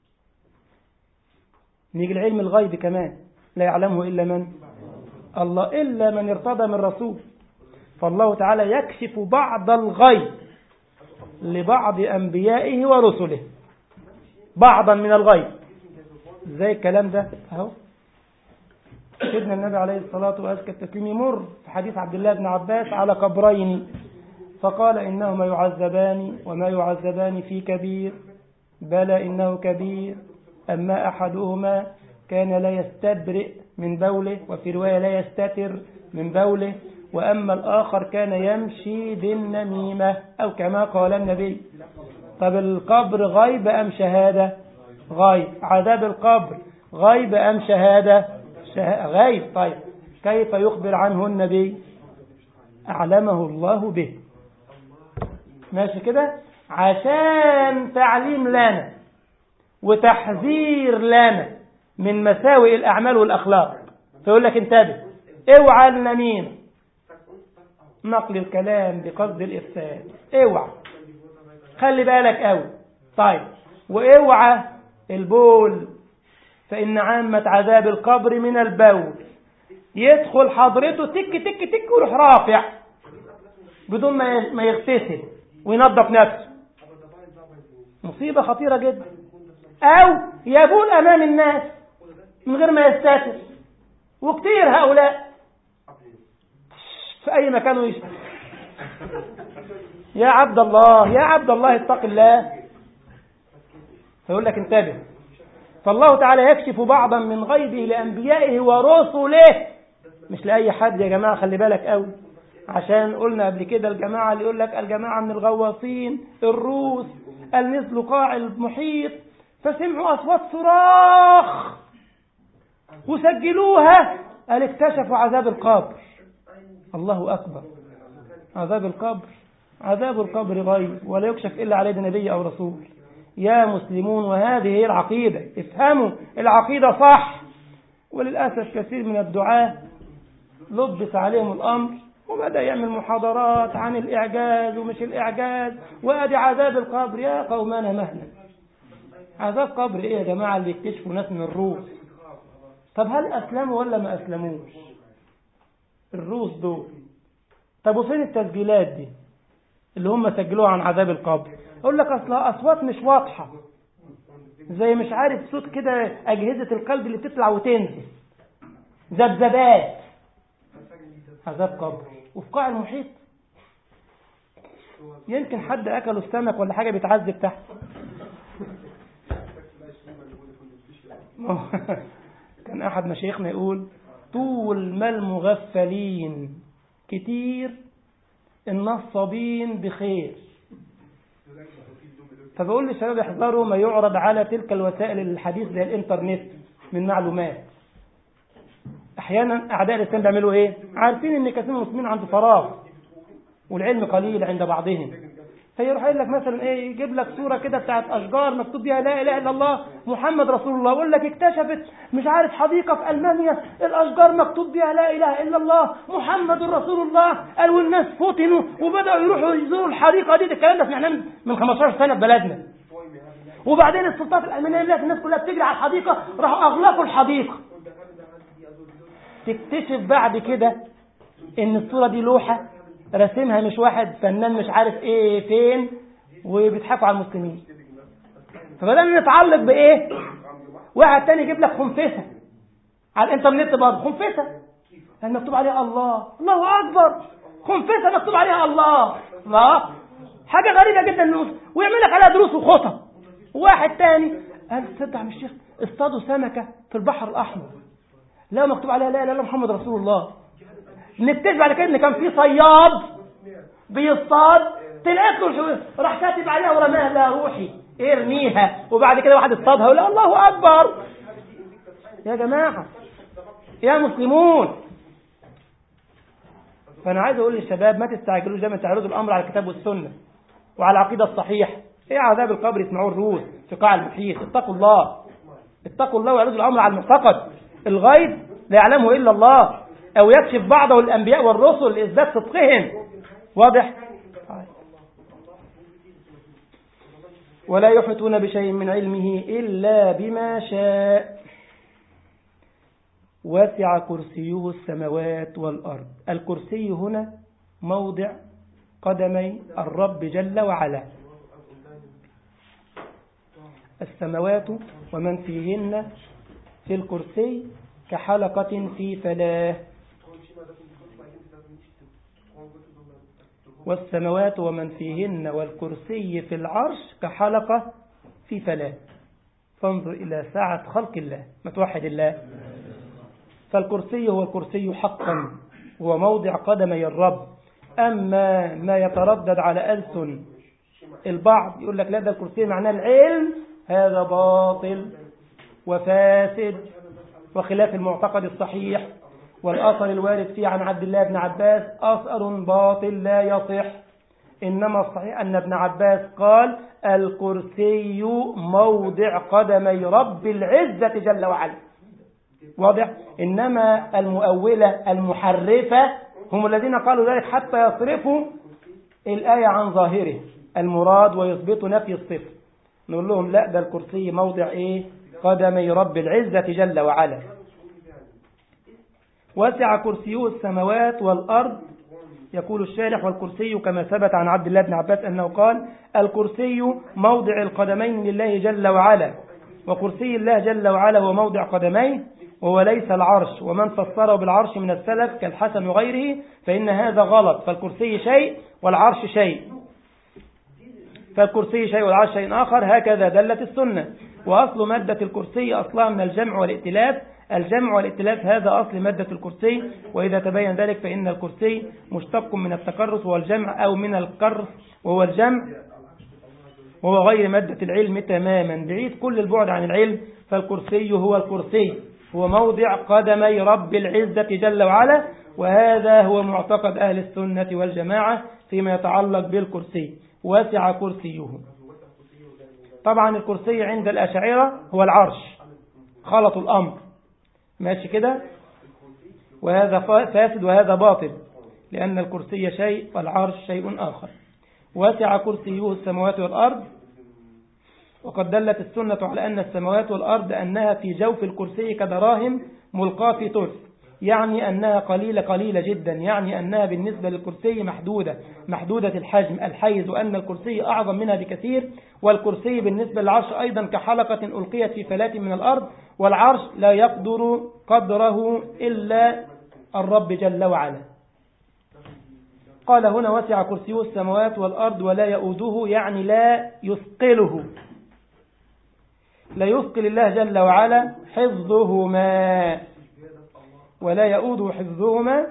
نيجي العلم الغيب كمان لا يعلمه إلا من الله إلا من ارتضى من رسول فالله تعالى يكشف بعض الغيب لبعض أنبيائه ورسله بعضا من الغيب زي الكلام ده اهو سيدنا النبي عليه الصلاة وأزكى التسليم يمر في حديث عبد الله بن عباس على قبرين فقال إنهما يعذبان وما يعذبان في كبير بلى إنه كبير أما أحدهما كان لا يستبرئ من بوله وفي رواية لا يستتر من بوله وأما الآخر كان يمشي بالنميمة أو كما قال النبي طب القبر غيب أم شهادة غيب عذاب القبر غيب أم شهادة شه... غيب طيب كيف يخبر عنه النبي أعلمه الله به ماشي كده عشان تعليم لنا وتحذير لنا من مساوئ الأعمال والأخلاق فيقول لك انتبه اوعى النميمة نقل الكلام بقصد الإفساد اوعى خلي بالك قوي طيب واوعى البول فإن عامة عذاب القبر من البول يدخل حضرته تك تك تك ويروح رافع بدون ما يغتسل وينظف نفسه مصيبة خطيرة جدا أو يبول أمام الناس من غير ما يستتر وكتير هؤلاء في أي مكان ويش يا عبد الله يا عبد الله اتق الله فيقول لك انتبه فالله تعالى يكشف بعضا من غيبه لأنبيائه ورسله مش لأي حد يا جماعة خلي بالك قوي عشان قلنا قبل كده الجماعة اللي يقول لك الجماعة من الغواصين الروس النزل قاع المحيط فسمعوا أصوات صراخ وسجلوها قال اكتشفوا عذاب القبر الله أكبر عذاب القبر عذاب القبر غيب ولا يكشف إلا على يد نبي أو رسول يا مسلمون وهذه هي العقيدة افهموا العقيدة صح وللأسف كثير من الدعاة لبس عليهم الأمر وبدأ يعمل محاضرات عن الإعجاز ومش الإعجاز وأدي عذاب القبر يا قومنا مهلا عذاب قبر إيه يا جماعة اللي يكتشفوا ناس من الروس طب هل أسلموا ولا ما أسلموش الروس دول طب وفين التسجيلات دي اللي هم سجلوها عن عذاب القبر يقول لك أصلها أصوات مش واضحة زي مش عارف صوت كده أجهزة القلب اللي بتطلع وتنزل ذبذبات عذاب قبر وفي قاع المحيط يمكن حد أكله السمك ولا حاجة بيتعذب تحت كان أحد مشايخنا يقول طول ما المغفلين كتير النصابين بخير فبقول للشباب يحذروا ما يعرض على تلك الوسائل الحديث زي الانترنت من معلومات احيانا اعداء الاسلام بيعملوا ايه عارفين ان كثير من المسلمين عنده فراغ والعلم قليل عند بعضهم فيروح قايل لك مثلا ايه يجيب لك صوره كده بتاعت اشجار مكتوب فيها لا اله الا الله محمد رسول الله يقول لك اكتشفت مش عارف حديقه في المانيا الاشجار مكتوب فيها لا اله الا الله محمد رسول الله قال والناس فتنوا وبداوا يروحوا يزوروا الحديقه دي ده الكلام ده سمعناه من 15 سنه في بلدنا وبعدين السلطات الالمانيه لقت الناس كلها بتجري على الحديقه راحوا اغلقوا الحديقه تكتشف بعد كده ان الصوره دي لوحه راسمها مش واحد فنان مش عارف ايه فين وبيضحكوا على المسلمين فبدأنا نتعلق بايه واحد تاني يجيب لك خنفسه على الانترنت برضه خنفسه مكتوب عليها الله الله اكبر خنفسه مكتوب عليها الله الله حاجه غريبه جدا ويعمل لك عليها دروس وخطب واحد تاني قال تصدق يا الشيخ اصطادوا سمكه في البحر الاحمر لا مكتوب عليها لا اله الا محمد رسول الله نكتشف بعد كده ان كان في صياد بيصطاد طلعت له راح كاتب عليها ورماها لا روحي ارميها وبعد كده واحد اصطادها ولا الله اكبر يا جماعه يا مسلمون فانا عايز اقول للشباب ما تستعجلوش دايما تعرضوا الامر على الكتاب والسنه وعلى العقيده الصحيحه ايه عذاب القبر يسمعوه الروس في قاع المحيط اتقوا الله اتقوا الله ويعرضوا الامر على المعتقد الغيب لا يعلمه الا الله أو يكشف بعضه الأنبياء والرسل لإثبات صدقهم واضح ولا يحيطون بشيء من علمه إلا بما شاء وسع كرسيه السماوات والأرض الكرسي هنا موضع قدمي الرب جل وعلا السماوات ومن فيهن في الكرسي كحلقة في فلاه والسماوات ومن فيهن والكرسي في العرش كحلقة في فلاة فانظر إلى ساعة خلق الله ما توحد الله فالكرسي هو الكرسي حقا هو موضع قدمي الرب أما ما يتردد على ألسن البعض يقول لك لا ده الكرسي معناه العلم هذا باطل وفاسد وخلاف المعتقد الصحيح والأثر الوارد فيه عن عبد الله بن عباس أثر باطل لا يصح إنما الصحيح أن ابن عباس قال الكرسي موضع قدمي رب العزة جل وعلا واضح إنما المؤولة المحرفة هم الذين قالوا ذلك حتى يصرفوا الآية عن ظاهره المراد ويثبتوا نفي الصفر نقول لهم لا ده الكرسي موضع إيه قدمي رب العزة جل وعلا وسع كرسيه السماوات والأرض يقول الشارح والكرسي كما ثبت عن عبد الله بن عباس أنه قال الكرسي موضع القدمين لله جل وعلا وكرسي الله جل وعلا هو موضع قدميه وهو ليس العرش ومن فسره بالعرش من السلف كالحسن وغيره فإن هذا غلط فالكرسي شيء والعرش شيء فالكرسي شيء والعرش شيء آخر هكذا دلت السنة وأصل مادة الكرسي أصلها من الجمع والائتلاف الجمع والائتلاف هذا أصل مادة الكرسي وإذا تبين ذلك فإن الكرسي مشتق من التكرس وهو الجمع أو من الكرس وهو الجمع وهو غير مادة العلم تماما بعيد كل البعد عن العلم فالكرسي هو الكرسي هو موضع قدمي رب العزة جل وعلا وهذا هو معتقد أهل السنة والجماعة فيما يتعلق بالكرسي واسع كرسيه طبعا الكرسي عند الأشاعرة هو العرش خلطوا الأمر ماشي كده وهذا فاسد وهذا باطل لأن الكرسي شيء والعرش شيء آخر واسع كرسيه السماوات والأرض وقد دلت السنة على أن السماوات والأرض أنها في جوف الكرسي كدراهم ملقاة في ترس يعني أنها قليلة قليلة جدا يعني أنها بالنسبة للكرسي محدودة محدودة الحجم الحيز وأن الكرسي أعظم منها بكثير والكرسي بالنسبة للعرش أيضا كحلقة ألقيت في فلاة من الأرض والعرش لا يقدر قدره إلا الرب جل وعلا قال هنا وسع كرسيه السماوات والأرض ولا يؤوده يعني لا يثقله لا يثقل الله جل وعلا حفظهما ولا يؤود حفظهما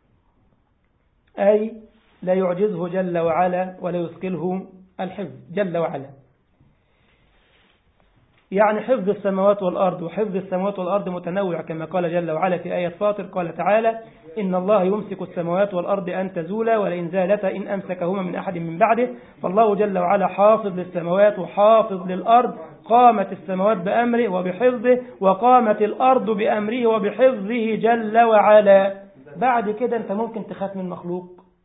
أي لا يعجزه جل وعلا ولا يثقله الحفظ جل وعلا يعني حفظ السماوات والأرض وحفظ السماوات والأرض متنوع كما قال جل وعلا في آية فاطر قال تعالى إن الله يمسك السماوات والأرض أن تزولا ولئن زالتا إن أمسكهما من أحد من بعده فالله جل وعلا حافظ للسماوات وحافظ للأرض قامت السماوات بأمره وبحفظه وقامت الأرض بأمره وبحفظه جل وعلا بعد كده أنت ممكن تخاف من مخلوق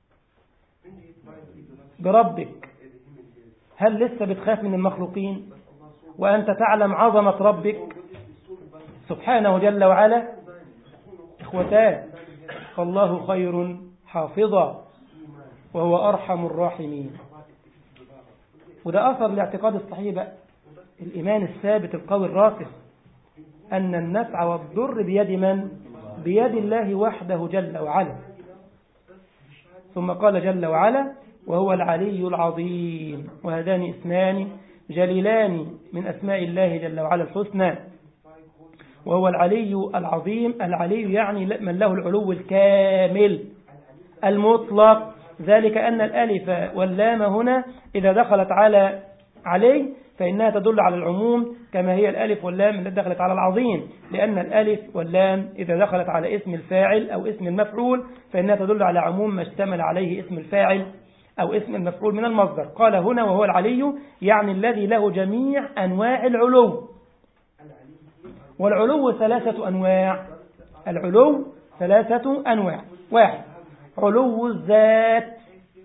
بربك هل لسه بتخاف من المخلوقين وأنت تعلم عظمة ربك سبحانه جل وعلا إخوتان فالله خير حافظا وهو أرحم الراحمين وده أثر الاعتقاد الصحيح بقى الإيمان الثابت القوي الراسخ أن النفع والضر بيد من؟ بيد الله وحده جل وعلا ثم قال جل وعلا وهو العلي العظيم وهذان اسمان جليلان من أسماء الله جل وعلا الحسنى وهو العلي العظيم العلي يعني من له العلو الكامل المطلق ذلك أن الألف واللام هنا إذا دخلت على علي فإنها تدل على العموم كما هي الألف واللام التي دخلت على العظيم لأن الألف واللام إذا دخلت على اسم الفاعل أو اسم المفعول فإنها تدل على عموم ما اشتمل عليه اسم الفاعل أو اسم المفعول من المصدر قال هنا وهو العلي يعني الذي له جميع أنواع العلو والعلو ثلاثة أنواع العلو ثلاثة أنواع واحد علو الذات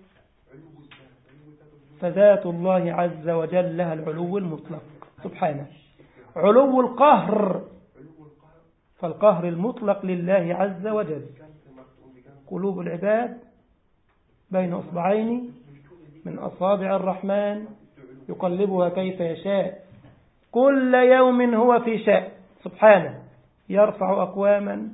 فذات الله عز وجل لها العلو المطلق سبحانه علو القهر فالقهر المطلق لله عز وجل قلوب العباد بين أصبعين من أصابع الرحمن يقلبها كيف يشاء كل يوم هو في شاء سبحانه يرفع أقواما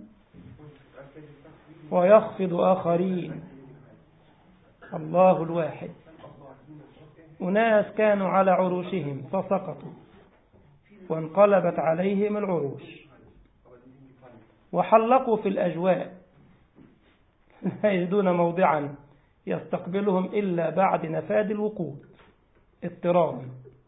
ويخفض آخرين الله الواحد أناس كانوا على عروشهم فسقطوا وانقلبت عليهم العروش وحلقوا في الأجواء لا يجدون موضعا يستقبلهم إلا بعد نفاد الوقود اضطرارا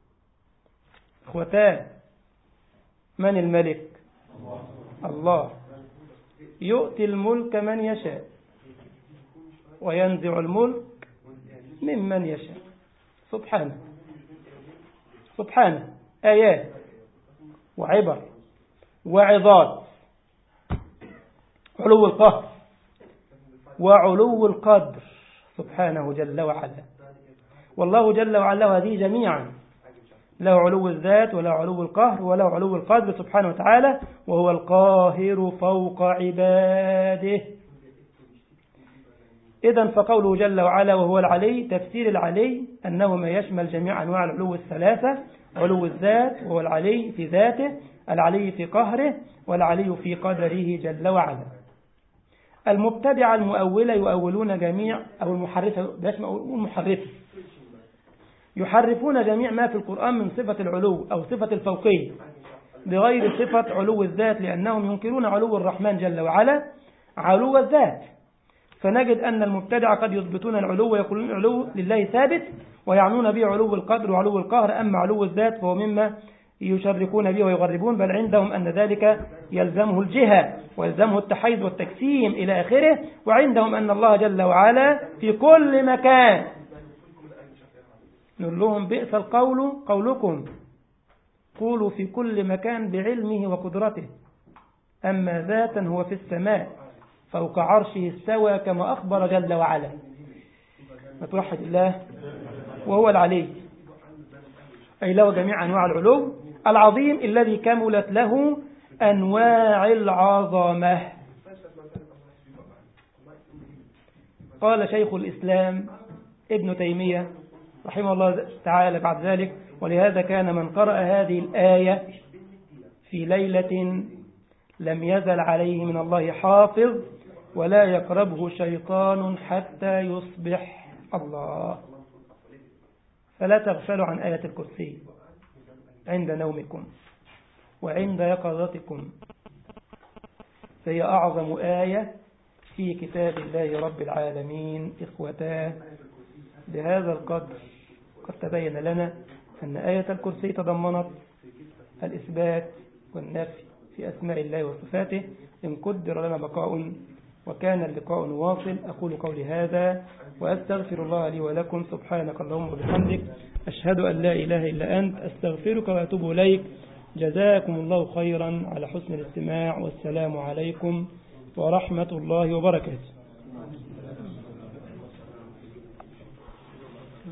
اخوتان من الملك الله يؤتي الملك من يشاء وينزع الملك ممن يشاء سبحانه سبحانه آيات وعبر وعظات علو القهر وعلو القدر سبحانه جل وعلا والله جل وعلا هذه جميعا له علو الذات وله علو القهر وله علو القدر سبحانه وتعالى وهو القاهر فوق عباده إذا فقوله جل وعلا وهو العلي تفسير العلي أنه ما يشمل جميع أنواع العلو الثلاثة علو الذات وهو العلي في ذاته العلي في قهره والعلي في قدره جل وعلا المبتدع المؤولة يؤولون جميع أو المحرفة بلاش المحرفة يحرفون جميع ما في القرآن من صفة العلو أو صفة الفوقية بغير صفة علو الذات لأنهم ينكرون علو الرحمن جل وعلا علو الذات فنجد أن المبتدع قد يثبتون العلو ويقولون العلو لله ثابت ويعنون به علو القدر وعلو القهر أما علو الذات فهو مما يشركون به ويغربون بل عندهم أن ذلك يلزمه الجهة ويلزمه التحيز والتكسيم إلى آخره وعندهم أن الله جل وعلا في كل مكان نقول لهم بئس القول قولكم قولوا في كل مكان بعلمه وقدرته أما ذاتا هو في السماء فوق عرشه استوى كما أخبر جل وعلا نتوحد الله وهو العلي أي له جميع أنواع العلو العظيم الذي كملت له أنواع العظمة قال شيخ الإسلام ابن تيمية رحمه الله تعالى بعد ذلك ولهذا كان من قرأ هذه الآية في ليلة لم يزل عليه من الله حافظ ولا يقربه شيطان حتى يصبح الله فلا تغفلوا عن آية الكرسي عند نومكم وعند يقظتكم فهي أعظم آية في كتاب الله رب العالمين إخوتاه بهذا القدر قد تبين لنا أن آية الكرسي تضمنت الإثبات والنفي في أسماء الله وصفاته إن قدر لنا بقاء وكان اللقاء واصل أقول قولي هذا وأستغفر الله لي ولكم سبحانك اللهم وبحمدك أشهد أن لا إله إلا أنت أستغفرك وأتوب إليك جزاكم الله خيرا على حسن الاستماع والسلام عليكم ورحمة الله وبركاته